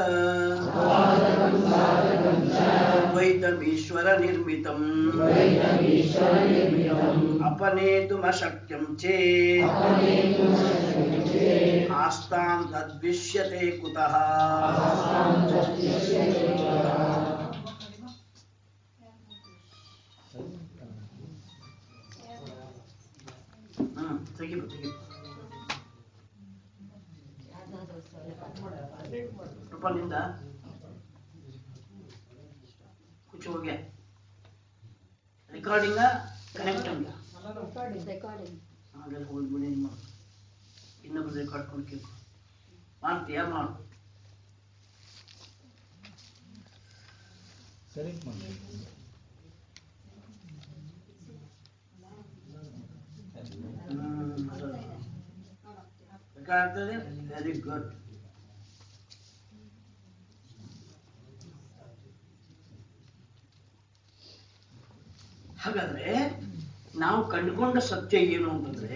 ದ್ವೈತಮೀಶ್ವರ ನಿರ್ಮಿತಂ ಅಪನೇತುಮಶಕ್ಯಂ ಚೇ ಆಸ್ತಾಂ ತದ್ವಿಷ್ಯತೆ ಕುತಃ ಹ್ಮ್ ತೆಗಿಬು ತೆಗಿಬು ರೂಪಾಲಿಂದ ಕುಚ್ ಹೋಗ್ಯ ರೆಕಾರ್ಡಿಂಗ ಕನೆಕ್ಟ್ ಅಂತ ಹಾಗೆಲ್ಲ ಹೋಗ್ಬಿಡಿ ನಿಮ್ಮ ಇನ್ನೊಬ್ರು ರೆಕಾರ್ಡ್ ಕೊಂಡು ಕೇಳ್ಕೊ ಮಾಡ್ತೀಯಾ ಮಾಡು ಸರಿ ಮಾಡಿ ಹ್ಮ್ ರೆಕಾರ್ಡ್ ಆಗ್ತದೆ ವೆರಿ ಗುಡ್ ಹಾಗಾದ್ರೆ ನಾವು ಕಂಡುಕೊಂಡ ಸತ್ಯ ಏನು ಅಂತಂದ್ರೆ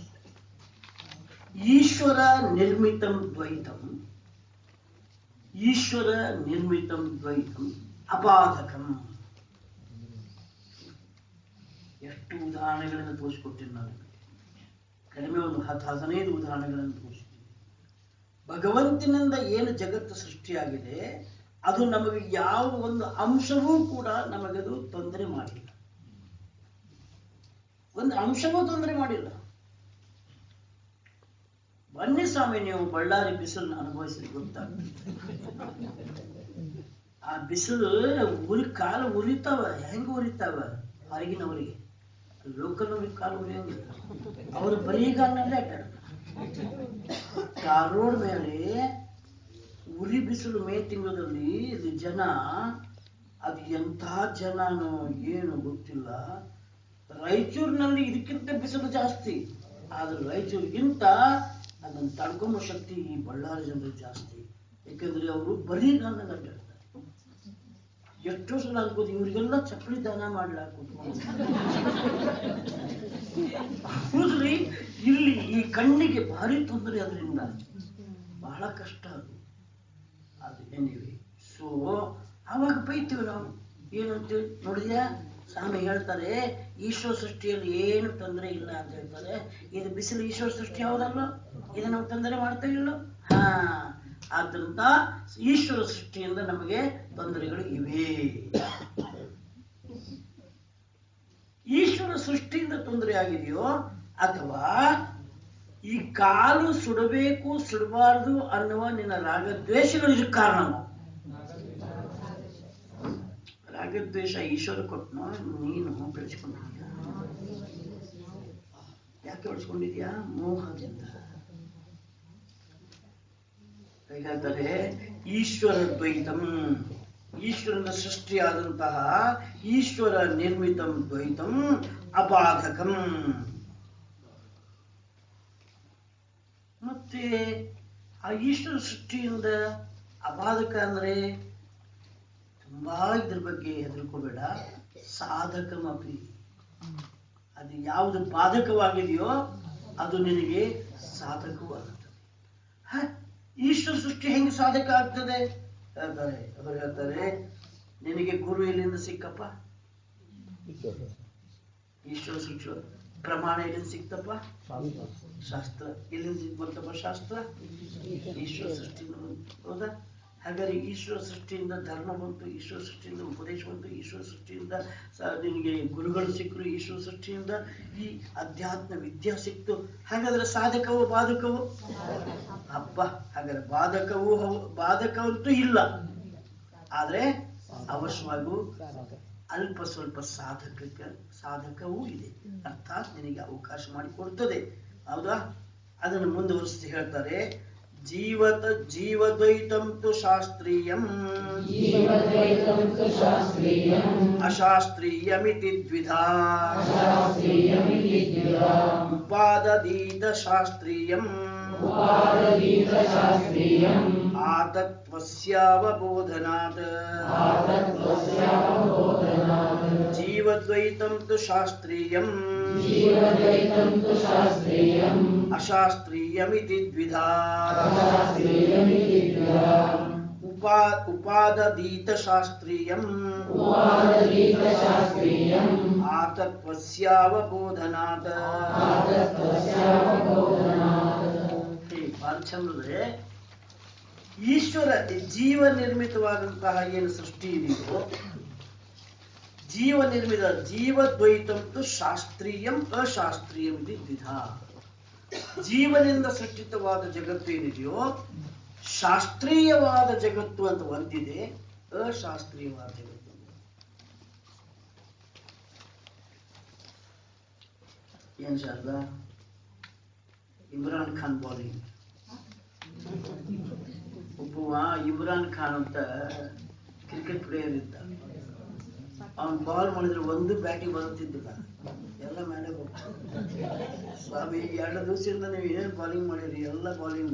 ಈಶ್ವರ ನಿರ್ಮಿತಂ ದ್ವೈತಂ ಈಶ್ವರ ನಿರ್ಮಿತಂ ದ್ವೈತಂ ಅಪಾದಕಂ ಎಷ್ಟು ಉದಾಹರಣೆಗಳನ್ನು ತೋರಿಸ್ಕೊಟ್ಟಿನಿ ನಾನು ಕಡಿಮೆ ಒಂದು ಹತ್ತು ಹದಿನೈದು ಉದಾಹರಣೆಗಳನ್ನು ತೋರಿಸ್ತೀನಿ ಭಗವಂತನಿಂದ ಏನು ಜಗತ್ತು ಸೃಷ್ಟಿಯಾಗಿದೆ ಅದು ನಮಗೆ ಯಾವ ಒಂದು ಅಂಶವೂ ಕೂಡ ನಮಗದು ತೊಂದರೆ ಮಾಡಿಲ್ಲ ಒಂದು ಅಂಶವೂ ತೊಂದರೆ ಮಾಡಿಲ್ಲ ಬನ್ನಿ ಸ್ವಾಮಿ ನೀವು ಬಳ್ಳಾರಿ ಬಿಸಿಲನ್ನ ಅನುಭವಿಸಿ ಗೊತ್ತಾಗ್ತದೆ ಆ ಬಿಸಿಲು ಉರಿ ಕಾಲು ಉರಿತಾವ ಹೆಂಗ ಉರಿತಾವ ಹೊರಗಿನವರಿಗೆ ಲೋಕಲ್ನವ್ರಿಗೆ ಕಾಲು ಉರಿಯಂಗಿಲ್ಲ ಅವರು ಬರೀಗಾಲನಲ್ಲೇ ಅಡ್ಡಾಡ್ತಾರೆ ರೋಡ್ ಮೇಲೆ ಉರಿ ಬಿಸಿಲು ಮೇ ತಿಂಗಳಲ್ಲಿ ಇದು ಜನ ಅದು ಎಂಥ ಜನನೋ ಏನು ಗೊತ್ತಿಲ್ಲ ರಾಯಚೂರಿನಲ್ಲಿ ಇದಕ್ಕಿಂತ ಬಿಸಿಲು ಜಾಸ್ತಿ ಆದ್ರೆ ರಾಯಚೂರಿಗಿಂತ ಅದನ್ನು ತಡ್ಕೊಂಬೋ ಶಕ್ತಿ ಈ ಬಳ್ಳಾರಿ ಜನರಿಗೆ ಜಾಸ್ತಿ ಯಾಕಂದ್ರೆ ಅವರು ಬರೀಗಾಲನಲ್ಲಿ ಅಡ್ಡಾಡ್ತಾರೆ ಎಷ್ಟೋ ಸಲ ಅನ್ಕೋದು ಇವ್ರಿಗೆಲ್ಲ ಚಪ್ಪಲಿ ದಾನ ಮಾಡ್ಲಾಕ ಹೌದ್ರಿ ಇಲ್ಲಿ ಈ ಕಣ್ಣಿಗೆ ಭಾರಿ ತೊಂದರೆ ಅದರಿಂದ ಬಹಳ ಕಷ್ಟ ಅದು ಅದು ಎನಿವೆ ಸೊ ಆವಾಗ ಬೈತೀವಿ ನಾವು ಏನಂತೇಳಿ ನೋಡಿದ್ಯಾ ಸ್ವಾಮಿ ಹೇಳ್ತಾರೆ ಈಶ್ವರ ಸೃಷ್ಟಿಯಲ್ಲಿ ಏನು ತೊಂದರೆ ಇಲ್ಲ ಅಂತ ಹೇಳ್ತಾರೆ ಇದು ಬಿಸಿಲು ಈಶ್ವರ ಸೃಷ್ಟಿ ಹೌದಲ್ಲ ಇದು ನಾವು ತೊಂದರೆ ಮಾಡ್ತಾ ಇಲ್ಲ ಹಾ ಆದ್ದರಿಂದ ಈಶ್ವರ ಸೃಷ್ಟಿಯಿಂದ ನಮಗೆ ತೊಂದರೆಗಳು ಇವೆ ಈಶ್ವರ ಸೃಷ್ಟಿಯಿಂದ ತೊಂದರೆ ಆಗಿದೆಯೋ ಅಥವಾ ಈ ಕಾಲು ಸುಡಬೇಕು ಸುಡಬಾರ್ದು ಅನ್ನುವ ನಿನ್ನ ರಾಗದ್ವೇಷಗಳು ಇದಕ್ಕೆ ಕಾರಣ ರಾಗದ್ವೇಷ ಈಶ್ವರ ಕೊಟ್ಟನೋ ನೀನು ಬೆಳೆಸ್ಕೊಂಡಿದ್ಯಾ ಯಾಕೆ ಬೆಳೆಸ್ಕೊಂಡಿದ್ಯಾ ಮೋಹದಿಂದ ಈಗ ಹೇಳ್ತಾರೆ ಈಶ್ವರ ದ್ವೈತಂ ಈಶ್ವರನ ಸೃಷ್ಟಿಯಾದಂತಹ ಈಶ್ವರ ನಿರ್ಮಿತಂ ದ್ವೈತಂ ಅಬಾಧಕಂ ಮತ್ತೆ ಆ ಈಶ್ವರ ಸೃಷ್ಟಿಯಿಂದ ಅಬಾಧಕ ಅಂದ್ರೆ ತುಂಬಾ ಇದ್ರ ಬಗ್ಗೆ ಹೆದರ್ಕೋಬೇಡ ಸಾಧಕಮಪಿ ಅದು ಯಾವುದು ಬಾಧಕವಾಗಿದೆಯೋ ಅದು ನಿನಗೆ ಸಾಧಕವಾಗುತ್ತದೆ ಹ? ಈಶ್ವರ ಸೃಷ್ಟಿ ಹೆಂಗೆ ಸಾಧಕ ಆಗ್ತದೆ ಹೇಳ್ತಾರೆ ಅವರು ಹೇಳ್ತಾರೆ ನಿನಗೆ ಗುರು ಎಲ್ಲಿಂದ ಸಿಕ್ಕಪ್ಪ ಈಶ್ವರ ಸೃಷ್ಟಿ ಪ್ರಮಾಣ ಎಲ್ಲಿಂದ ಸಿಕ್ತಪ್ಪ ಶಾಸ್ತ್ರ ಎಲ್ಲಿಂದ ಸಿಕ್ ಬಂತಪ್ಪ ಶಾಸ್ತ್ರ ಈಶ್ವರ ಸೃಷ್ಟಿಯಿಂದ ಬಂತು. ಹೌದಾ ಹಾಗಾದ್ರೆ ಈಶ್ವರ ಸೃಷ್ಟಿಯಿಂದ ಧರ್ಮ ಬಂತು ಈಶ್ವರ ಸೃಷ್ಟಿಯಿಂದ ಉಪದೇಶ ಬಂತು ಈಶ್ವರ ಸೃಷ್ಟಿಯಿಂದ ಸ- ನಿನಗೆ ಗುರುಗಳು ಸಿಕ್ಕರು ಈಶ್ವರ ಸೃಷ್ಟಿಯಿಂದ ಈ ಅಧ್ಯಾತ್ಮ ವಿದ್ಯಾ ಸಿಕ್ತು ಹಾಗಾದ್ರೆ ಸಾಧಕವು ಬಾಧಕವು ಹಬ್ಬ ಹಾಗಾದ್ರೆ ಬಾಧಕವು ಹೌ- ಬಾಧಕವಂತೂ ಇಲ್ಲ ಆದ್ರೆ ಅವಶ್ಯವಾಗೂ ಅಲ್ಪ ಸ್ವಲ್ಪ ಸಾಧಕಕ್ಕೆ ಸಾಧಕವೂ ಇದೆ ಅರ್ಥಾತ್ ನಿನಗೆ ಅವಕಾಶ ಮಾಡಿಕೊಡ್ತದೆ ಹೌದಾ ಅದನ್ನು ಮುಂದುವರಿಸಿ ಹೇಳ್ತಾರೆ ಜೀವತ ಜೀವದ್ವೈತಂ ತು ಶಾಸ್ತ್ರೀಯಂ जीवद्वैतं तु शास्त्रीयम् ಅಶಾಸ್ತ್ರೀಯಮಿತಿ ದ್ವಿಧಾ शास्त्रीयमिति द्विधा ಉಪಾದದೀತ ಶಾಸ್ತ್ರೀಯಂ उपादगीतशास्त्रीयम् ಆತತ್ವಸ್ಯಾವಬೋಧನಾತ್ आतत्त्वस्यावबोधनात् ಜೀವದ್ವೈತಂ ತು ಶಾಸ್ತ್ರೀಯಂ जीवद्वैतं तु शास्त्रीयम् ಅಶಾಸ್ತ್ರೀಯಮಿತಿ ದ್ವಿಧಾ अशास्त्रीयमिति द्विधा उपा उपाददीत शास्त्रीयम् उपादगीतशास्त्रीयम् ಆತತ್ವಸ್ಯಾವಬೋಧನಾತ್ आतत्त्वस्यावबोधनात् ಹೇ, ಭಾಳ ಚಂದ್ರೆ ಈಶ್ವರ ಜೀವ ನಿರ್ಮಿತವಾದಂತಹ ಏನು ಸೃಷ್ಟಿ ಇದೆಯೋ ಜೀವ ನಿರ್ಮಿತ ಜೀವದ್ವೈತಂತು ಶಾಸ್ತ್ರೀಯಂ ಅಶಾಸ್ತ್ರೀಯಂ ಇದು ದ್ವಿಧಾ ಜೀವನಿಂದ ಸೃಷ್ಟಿತವಾದ ಜಗತ್ತು ಏನಿದೆಯೋ ಶಾಸ್ತ್ರೀಯವಾದ ಜಗತ್ತು ಅಂತ ಒಂದಿದೆ ಅಶಾಸ್ತ್ರೀಯವಾದ ಜಗತ್ತು ಏನ್ ಶಾರದಾ ಇಮ್ರಾನ್ ಖಾನ್ ಬೌಲಿಂಗ್ ಒಬ್ಬವ ಇಮ್ರಾನ್ ಖಾನ್ ಅಂತ ಕ್ರಿಕೆಟ್ ಪ್ಲೇಯರ್ ಇದ್ದ ಅವನ್ ಬಾಲ್ ಮಾಡಿದ್ರೆ ಒಂದು ಬ್ಯಾಟಿಂಗ್ ಬರುತ್ತಿದ್ದಿಲ್ಲ ಎಲ್ಲ ಮೇಲೆ ಹೋಗ್ತಾರೆ ಸ್ವಾಮಿ ಎರಡು ದಿವಸದಿಂದ ನೀವು ಏನೇನು ಬಾಲಿಂಗ್ ಮಾಡಿರಿ ಎಲ್ಲ ಬಾಲಿಂಗ್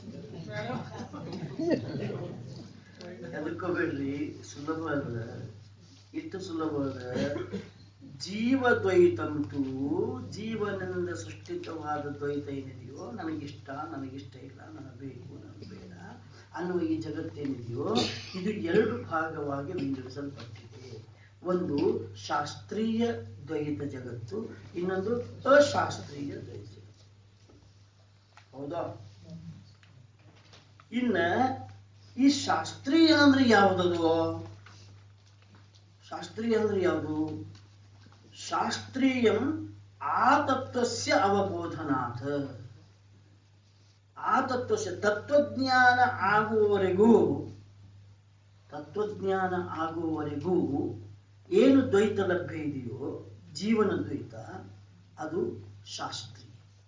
ಹೆದರ್ಕೋಬೇಡ್ರಿ ಸುಲಭ ಅದ ಇಷ್ಟು ಸುಲಭ ಅದ ಜೀವ ದ್ವೈತಂತೂ ಜೀವನದಿಂದ ಸೃಷ್ಟಿತವಾದ ದ್ವೈತ ಏನಿದೆಯೋ ನನಗಿಷ್ಟ ನನಗಿಷ್ಟ ಇಲ್ಲ ನನಗೆ ಬೇಕು ನನಗೆ ಬೇಡ ಅನ್ನುವ ಈ ಜಗತ್ತೇನಿದೆಯೋ ಇದು ಎರಡು ಭಾಗವಾಗಿ ವಿಂಗಡಿಸಲ್ಪಟ್ಟಿದೆ ಒಂದು ಶಾಸ್ತ್ರೀಯ ದ್ವೈತ ಜಗತ್ತು ಇನ್ನೊಂದು ಅಶಾಸ್ತ್ರೀಯ ದ್ವೈತ ಜಗತ್ತು ಹೌದಾ ಇನ್ನ ಈ ಶಾಸ್ತ್ರೀಯ ಅಂದ್ರೆ ಯಾವುದದು ಶಾಸ್ತ್ರೀಯ ಅಂದ್ರೆ ಯಾವುದು ಶಾಸ್ತ್ರೀಯಂ ಆತತ್ವಸ್ಯ ಅವಬೋಧನಾಥ ಆತತ್ವಸ್ಯ ತತ್ವಜ್ಞಾನ ಆಗುವವರೆಗೂ ತತ್ವಜ್ಞಾನ ಆಗುವವರೆಗೂ ಏನು ದ್ವೈತ ಲಭ್ಯ ಇದೆಯೋ ಜೀವನ ದ್ವೈತ ಅದು ಶಾಸ್ತ್ರೀಯ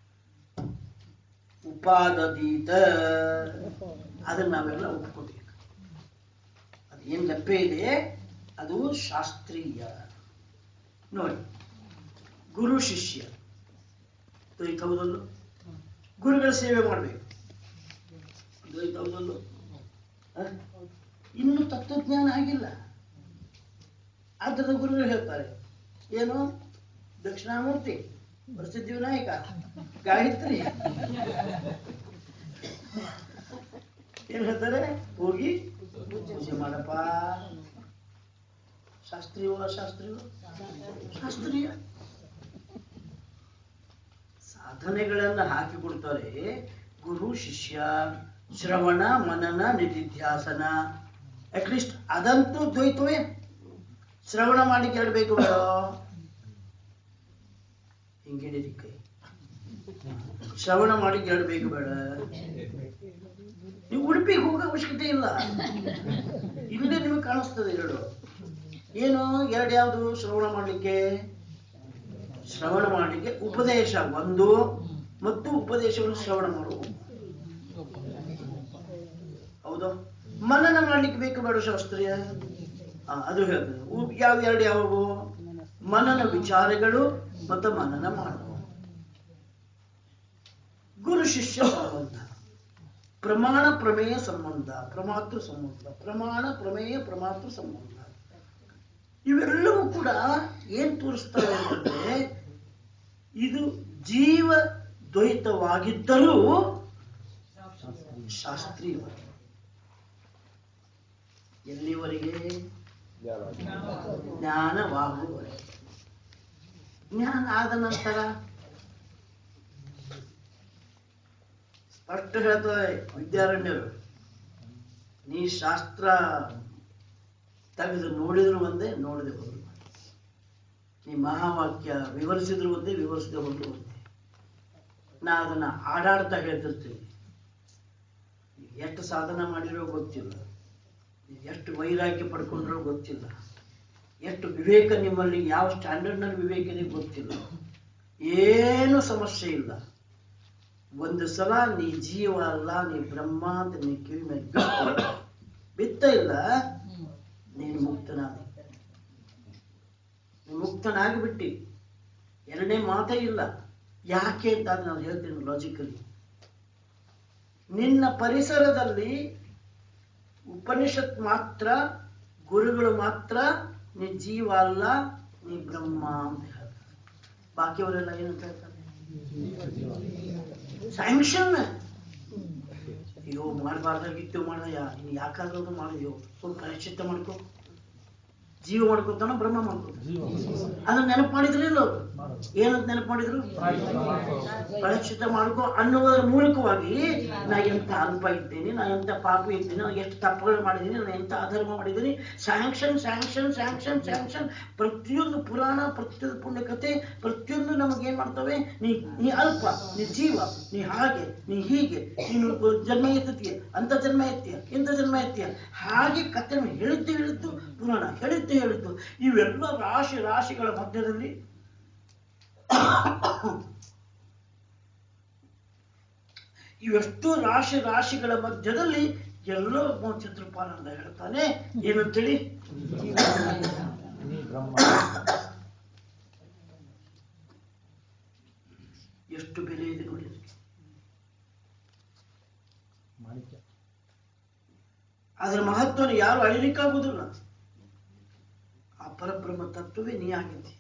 ಉಪಾದದೀತ ಅದನ್ನ ನಾವೆಲ್ಲ ಒಪ್ಕೋಬೇಕು ಅದು ಏನು ಲಭ್ಯ ಇದೆ ಅದು ಶಾಸ್ತ್ರೀಯ ನೋಡಿ ಗುರು ಶಿಷ್ಯ ದ್ವೈತ ಹೌದಲ್ಲೋ ಗುರುಗಳ ಸೇವೆ ಮಾಡಬೇಕು ದ್ವೈತ ಹೌದಲ್ಲೋ ಹ? ಇನ್ನು ತತ್ವಜ್ಞಾನ ಆಗಿಲ್ಲ ಆದ್ದರಿಂದ ಗುರುಗಳು ಹೇಳ್ತಾರೆ ಏನು ದಕ್ಷಿಣಾಮೂರ್ತಿ ಪ್ರಸಿದ್ಧಿ ವಿನಾಯಕ ಗಾಯತ್ರಿ ಏನ್ ಹೇಳ್ತಾರೆ ಹೋಗಿ ಪೂಜೆ ಮಾಡಪ್ಪ ಶಾಸ್ತ್ರೀಯ ಅಶಾಸ್ತ್ರೀಯ ಶಾಸ್ತ್ರೀಯ ಸಾಧನೆಗಳನ್ನ ಹಾಕಿ ಕೊಡ್ತಾರೆ ಗುರು ಶಿಷ್ಯ ಶ್ರವಣ ಮನನ ನಿಧಿಧ್ಯಾಸನ ಅಟ್ಲೀಸ್ಟ್ ಅದಂತೂ ದ್ವೈತವೇ ಶ್ರವಣ ಮಾಡ್ಲಿಕ್ಕೆ ಎರಡು ಬೇಕು ಬೇಡ ಹಿಂಗೇನಿರಿ ಕೈ ಶ್ರವಣ ಮಾಡ್ಲಿಕ್ಕೆ ಎರಡು ಬೇಕು ಬೇಡ ನೀವು ಉಡುಪಿಗೆ ಹೋಗೋ ಅವಶ್ಯಕತೆ ಇಲ್ಲ ಇಲ್ಲೇ ನಿಮಗೆ ಕಾಣಿಸ್ತದೆ ಎರಡು ಏನು ಎರಡು ಯಾವುದು ಶ್ರವಣ ಮಾಡಲಿಕ್ಕೆ ಶ್ರವಣ ಮಾಡಲಿಕ್ಕೆ ಉಪದೇಶ ಒಂದು ಮತ್ತು ಉಪದೇಶವನ್ನು ಶ್ರವಣ ಮಾಡುವುದು ಹೌದು ಮನನ ಮಾಡ್ಲಿಕ್ಕೆ ಬೇಕು ಬೇಡ ಶಾಸ್ತ್ರೀಯ ಆ, ಅದು ಹೇಳ್ತದೆ ಉ- ಯಾವ ಎರಡು ಯಾವುವು ಮನನ ವಿಚಾರಗಳು ಮತ್ತು ಮನನ ಮಾಡುವ ಗುರು ಶಿಷ್ಯ ಸಂಬಂಧ ಪ್ರಮಾಣ ಪ್ರಮೇಯ ಸಂಬಂಧ ಪ್ರಮಾತೃ ಸಂಬಂಧ ಪ್ರಮಾಣ ಪ್ರಮೇಯ ಪ್ರಮಾತೃ ಸಂಬಂಧ ಇವೆಲ್ಲವೂ ಕೂಡ ಏನ್ ತೋರಿಸ್ತವೆ ಅಂತಂದ್ರೆ ಇದು ಜೀವ ದ್ವೈತವಾಗಿದ್ದರೂ ಶಾಸ್ತ್ರೀಯವಾಗಿ ಎಲ್ಲಿವರೆಗೆ ಜ್ಞಾನವಾಗುವವರೆಗೆ ಜ್ಞಾನ ಆದ ನಂತರ ಸ್ಪಷ್ಟ ಹೇಳ್ತದೆ ವಿದ್ಯಾರಣ್ಯರು ನೀ ಶಾಸ್ತ್ರ ತೆಗೆದು ನೋಡಿದ್ರು ಒಂದೇ ನೋಡದೆ ಹೋದ್ರು ಒಂದೇ. ನೀ ಮಹಾವಾಕ್ಯ ವಿವರಿಸಿದ್ರು ಒಂದೇ ವಿವರಿಸದೆ ಹೋದ್ರು ಒಂದೇ ನಾ ಅದನ್ನ ಆಡಾಡ್ತಾ ಹೇಳ್ತಿರ್ತೀನಿ ನೀವ್ ಎಷ್ಟು ಸಾಧನ ಮಾಡಿರೋ ಗೊತ್ತಿಲ್ಲ ನೀವ್ ಎಷ್ಟು ವೈರಾಗ್ಯ ಪಡ್ಕೊಂಡ್ರೋ ಗೊತ್ತಿಲ್ಲ ಎಷ್ಟು ವಿವೇಕ ನಿಮ್ಮಲ್ಲಿ ಯಾವ ಸ್ಟ್ಯಾಂಡರ್ಡ್ನಲ್ಲಿ ವಿವೇಕ ಇದೆ ಗೊತ್ತಿಲ್ಲ ಏನು ಸಮಸ್ಯೆ ಇಲ್ಲ ಒಂದು ಸಲ ನೀ ಜೀವ ಅಲ್ಲ ನೀ ಬ್ರಹ್ಮ ಅಂತ ನೀ ಕಿವಿ ಮೇಲೆ ಬಿತ್ತ ಬಿತ್ತ ಇಲ್ಲ ನೀನು ಮುಕ್ತನಾದ ನೀನು ಮುಕ್ತನಾಗಿಬಿಟ್ಟಿ ಎರಡನೇ ಮಾತೇ ಇಲ್ಲ ಯಾಕೆ ಅಂತ ಅದು ನಾನು ಹೇಳ್ತೀನಿ ಲಾಜಿಕಲಿ ನಿನ್ನ ಪರಿಸರದಲ್ಲಿ ಉಪನಿಷತ್ ಮಾತ್ರ ಗುರುಗಳು ಮಾತ್ರ ನೀ ಜೀವ ಅಲ್ಲ ನೀ ಬ್ರಹ್ಮ ಅಂತ ಹೇಳ್ತಾರೆ ಬಾಕಿಯವರೆಲ್ಲ ಏನಂತ ಹೇಳ್ತಾರೆ ಸ್ಯಾಂಕ್ಷನ್ ಅಯ್ಯೋ ಮಾಡಬಾರ್ದಾಗಿತ್ತು ಮಾಡ್ದಯ್ಯ ನೀನು ಯಾಕಾದ್ರೂ ಮಾಡಿದ್ಯೋ ಸ್ವಲ್ಪ ಪ್ರಾಯಶ್ಚಿತ್ತ ಮಾಡ್ಕೊ ಜೀವ ಮಾಡ್ಕೋತಾನ ಬ್ರಹ್ಮ ಮಾಡ್ಕೋತಾನ ಅದನ್ನ ನೆನಪು ಮಾಡಿದ್ರು ಇಲ್ಲ ಅವ್ರು ಏನಂತ ನೆನಪು ಮಾಡಿದ್ರು ಪ್ರಾಯಶ್ಚಿತ್ತ ಮಾಡ್ಕೋ ಅನ್ನುವುದರ ಮೂಲಕವಾಗಿ ನಾ ಎಂತ ಅಲ್ಪ ಇದ್ದೇನೆ ನಾ ಎಂತ ಪಾಪಿ ಇದ್ದೇನೆ ನಾನು ಎಷ್ಟು ತಪ್ಪುಗಳು ಮಾಡಿದ್ದೀನಿ ನಾನು ಎಂತ ಅಧರ್ಮ ಮಾಡಿದ್ದೀನಿ ಸ್ಯಾಂಕ್ಷನ್ ಸ್ಯಾಂಕ್ಷನ್ ಸ್ಯಾಂಕ್ಷನ್ ಸ್ಯಾಂಕ್ಷನ್ ಪ್ರತಿಯೊಂದು ಪುರಾಣ ಪ್ರತಿಯೊಂದು ಪುಣ್ಯಕಥೆ ಪ್ರತಿಯೊಂದು ನಮಗೆ ಏನ್ ಮಾಡ್ತವೆ ನೀ ನೀ ಅಲ್ಪ ನೀ ಜೀವ ನೀ ಹಾಗೆ ನೀ ಹೀಗೆ ನೀನು ಜನ್ಮ ಎತ್ತತೀಯ ಅಂತ ಜನ್ಮ ಎತ್ತೀಯ ಇಂಥ ಜನ್ಮ ಎತ್ತೀಯ ಹಾಗೆ ಕಥೆ ಹೇಳಿದ್ದು ಹೇಳಿದ್ದು ಪುರಾಣ ಹೇಳಿದ್ದು ಹೇಳಿದ್ದು ಇವೆಲ್ಲ ರಾಶಿ ರಾಶಿಗಳ ಮಧ್ಯದಲ್ಲಿ ಇವೆಷ್ಟು ರಾಶಿ ರಾಶಿಗಳ ಮಧ್ಯದಲ್ಲಿ ಎಲ್ಲೋ ಒಬ್ಬ ಚಿತ್ರಪಾನಂದ ಹೇಳ್ತಾನೆ ಏನಂತೇಳಿ ಎಷ್ಟು ಬೆಲೆ ಇದೆ ನೋಡಿ ಅದಕ್ಕೆ. ಅದರ ಮಹತ್ವನ ಯಾರು ಅಳಿಲಿಕ್ಕಾಗುವುದಿಲ್ಲ ಆ ಪರಬ್ರಹ್ಮ ತತ್ವವೇ ನೀ ಆಗಿದ್ದೀಯ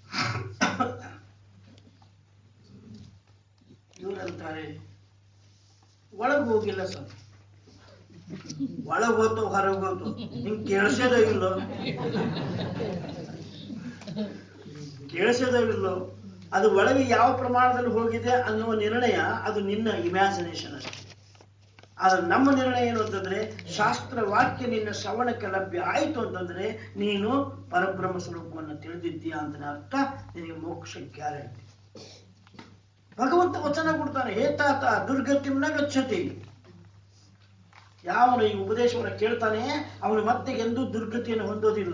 ಇವರಂತಾರೆ ಒಳಗೆ ಹೋಗಿಲ್ಲ ಸರ್ ಒಳಗೆ ಹೋತು ಹೊರಗೆ ಹೋತು ನಿಂಗೆ ಕೇಳಿಸೋದೇ ಇಲ್ಲೋ ಕೇಳಿಸೋದೇ ಇಲ್ಲೋ ಅದು ಒಳಗೆ ಯಾವ ಪ್ರಮಾಣದಲ್ಲಿ ಹೋಗಿದೆ ಅನ್ನುವ ನಿರ್ಣಯ ಅದು ನಿನ್ನ ಇಮ್ಯಾಜಿನೇಷನ್ ಅಷ್ಟೇ ಆದ್ರೆ ನಮ್ಮ ನಿರ್ಣಯ ಏನು ಅಂತಂದ್ರೆ ಶಾಸ್ತ್ರ ವಾಕ್ಯ ನಿನ್ನ ಶ್ರವಣಕ್ಕೆ ಲಭ್ಯ ಆಯಿತು ಅಂತಂದ್ರೆ ನೀನು ಪರಬ್ರಹ್ಮ ಸ್ವರೂಪವನ್ನು ತಿಳಿದಿದ್ದೀಯಾ ಅಂತ ಅರ್ಥ ನಿನಗೆ ಮೋಕ್ಷ ಗ್ಯಾರಂಟಿ ಭಗವಂತ ವಚನ ಕೊಡ್ತಾನೆ ಹೇ ತಾತ ದುರ್ಗತಿಮ್ನ ಗಚ್ಚತಿ ಯಾವನು ಈ ಉಪದೇಶವನ್ನು ಕೇಳ್ತಾನೆ ಅವನು ಮತ್ತೆ ಎಂದೂ ದುರ್ಗತಿಯನ್ನು ಹೊಂದೋದಿಲ್ಲ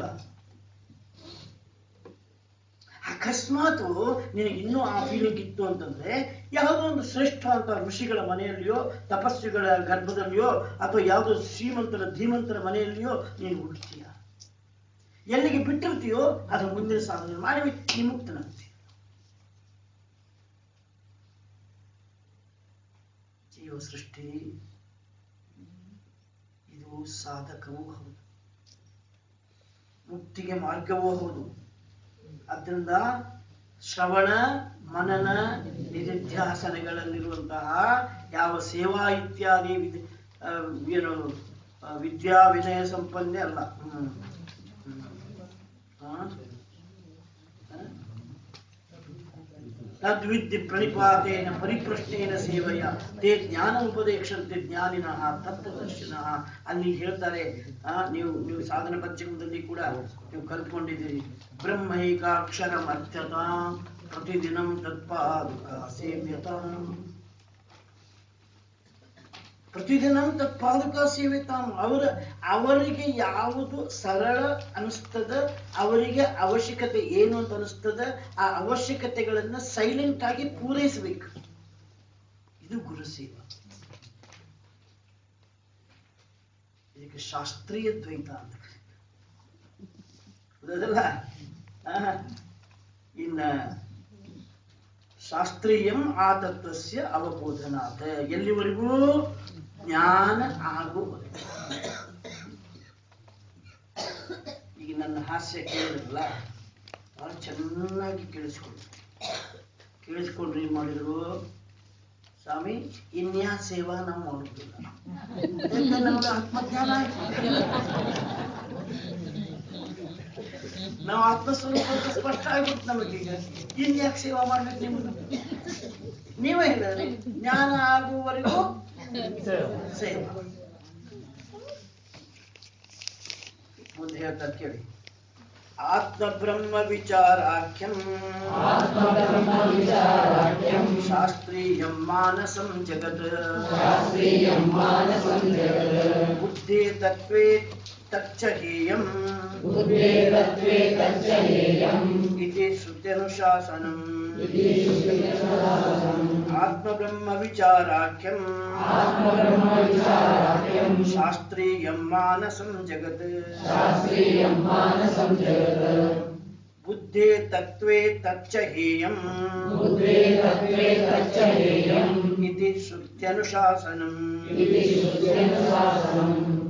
ಅಕಸ್ಮಾತ್ ನಿನಗೆ ಇನ್ನೂ ಆ ಫೀಲಿಂಗ್ ಇತ್ತು ಅಂತಂದ್ರೆ ಯಾವುದೋ ಒಂದು ಶ್ರೇಷ್ಠ ಅಂತ ಋಷಿಗಳ ಮನೆಯಲ್ಲಿಯೋ ತಪಸ್ವಿಗಳ ಗರ್ಭದಲ್ಲಿಯೋ ಅಥವಾ ಯಾವುದೋ ಶ್ರೀಮಂತರ ಧೀಮಂತರ ಮನೆಯಲ್ಲಿಯೋ ನೀನು ಹುಟ್ಟುತ್ತೀಯ ಎಲ್ಲಿಗೆ ಬಿಟ್ಟಿರ್ತೀಯೋ ಅದರ ಮುಂದಿನ ಸಾಧನೆ ಮಾಡಿ ನೀ ಮುಕ್ತನಾಗ್ತೀಯ ಜೀವ ಸೃಷ್ಟಿ ಇದು ಸಾಧಕವೂ ಹೌದು ಮುಕ್ತಿಗೆ ಮಾರ್ಗವೂ ಹೌದು ಅದರಿಂದ ಶ್ರವಣ ಮನನ ನಿಧಿಧ್ಯಾಸನಗಳಲ್ಲಿರುವಂತಹ ಯಾವ ಸೇವಾ ಇತ್ಯಾದಿ ವಿಧಿ ಆ, ಏನು ಆ, ವಿದ್ಯಾ ವಿನಯ ಸಂಪನ್ನೆ ಅಲ್ಲ ಹ್ಮ್. ಹ್ಮ್. ಆ? ಆ? ತದ್ವಿದ್ಯ ಪ್ರಣಿಪಾತೇನ ಪರಿಪ್ರಶ್ನೇನ ಸೇವೆಯ ತೇ ಜ್ಞಾನ ಉಪದೇಶಂತೆ ಜ್ಞಾನಿನಃ ತತ್ವದರ್ಶಿನಃ ಅಲ್ಲಿ ಹೇಳ್ತಾರೆ ಆ, ನೀವು ನೀವು ಸಾಧನ ಪಂಚಕದಲ್ಲಿ ಕೂಡ ನೀವು ಕಲ್ತ್ಕೊಂಡಿದ್ದೀರಿ ಬ್ರಹ್ಮೈಕಾಕ್ಷರಂ ಅರ್ಥತ ಪ್ರತಿದಿನಂ ತತ್ಪಾದುಕ ಸೇವ್ಯತಾಂ ಪ್ರತಿದಿನ ತತ್ಪಾದಕ ಸೇವೆ ತಾವು ಅವರ ಅವರಿಗೆ ಯಾವುದು ಸರಳ ಅನಿಸ್ತದ ಅವರಿಗೆ ಅವಶ್ಯಕತೆ ಏನು ಅಂತ ಅನಿಸ್ತದ ಆ ಅವಶ್ಯಕತೆಗಳನ್ನ ಸೈಲೆಂಟ್ ಆಗಿ ಪೂರೈಸಬೇಕು ಇದು ಗುರು ಸೇವಾ ಇದಕ್ಕೆ ಶಾಸ್ತ್ರೀಯ ದ್ವೈತ ಅಂತ ಹೌದಲ್ಲ ಆ, ಇನ್ನ ಶಾಸ್ತ್ರೀಯಂ ಆತತ್ವಸ್ಯ ಅವಬೋಧನಾಥ ಎಲ್ಲಿವರೆಗೂ ಜ್ಞಾನ ಆಗುವವರೆಗೂ ಈಗ ನನ್ನ ಹಾಸ್ಯ ಕೇಳಿದ್ರಲ್ಲ ಬಹಳ ಚೆನ್ನಾಗಿ ಕೇಳಿಸ್ಕೊಂಡ್ರು ಕೇಳಿಸ್ಕೊಂಡ್ರು ಏನ್ ಮಾಡಿದ್ರು ಸ್ವಾಮಿ ಇನ್ಯಾ ಸೇವಾ ನಾವು ಮಾಡುದಿಲ್ಲ ಯಾಕೆ ನಮ್ಗೆ ಆತ್ಮಜ್ಞಾನ ಆಗಿದೆ. ನಾವು ಆತ್ಮಸ್ವರೂಪ ಅಂತ ಸ್ಪಷ್ಟ ಆಗ್ಬಿಟ್ಟು ನಮಗೀಗ ಇನ್ಯಾಕೆ ಸೇವಾ ಮಾಡ್ಬೇಕು ನಿಮ್ದು ನೀವೇ ಹೇಳಿದ್ರಿ ಜ್ಞಾನ ಆಗುವವರೆಗೂ ಸೇವಾ ಮುಂದೆ ಹೇಳ್ತಾರೆ ಕೇಳಿ ಆತ್ಮ ಬ್ರಹ್ಮ ವಿಚಾರಾಖ್ಯಂ आत्मब्रह्मविचाराख्यं ಶಾಸ್ತ್ರೀಯಂ ಮಾನಸಂ ಜಗತ್ शास्त्रीयं मानसं जगत् ಬುದ್ಧಿ ತತ್ವೇ ತಚ್ಚಹೇಯಂ बुद्धे तत्त्वे तच्च हेयम् इति श्रुत्यनुशासनम् इति श्रुतिशासनम् आत्मब्रह्म विचाराख्यम् आत्मब्रह्मविचाराख्यं शास्त्रीयं मानसं जगत् शास्त्रीयं मानसं जगत् बुद्धे तत्त्वे तच्च हेयम् बुद्धे तत्त्वे तच्च हेयम् इति श्रुत्यनुशासनम् इति श्रुत्यनुशासनम्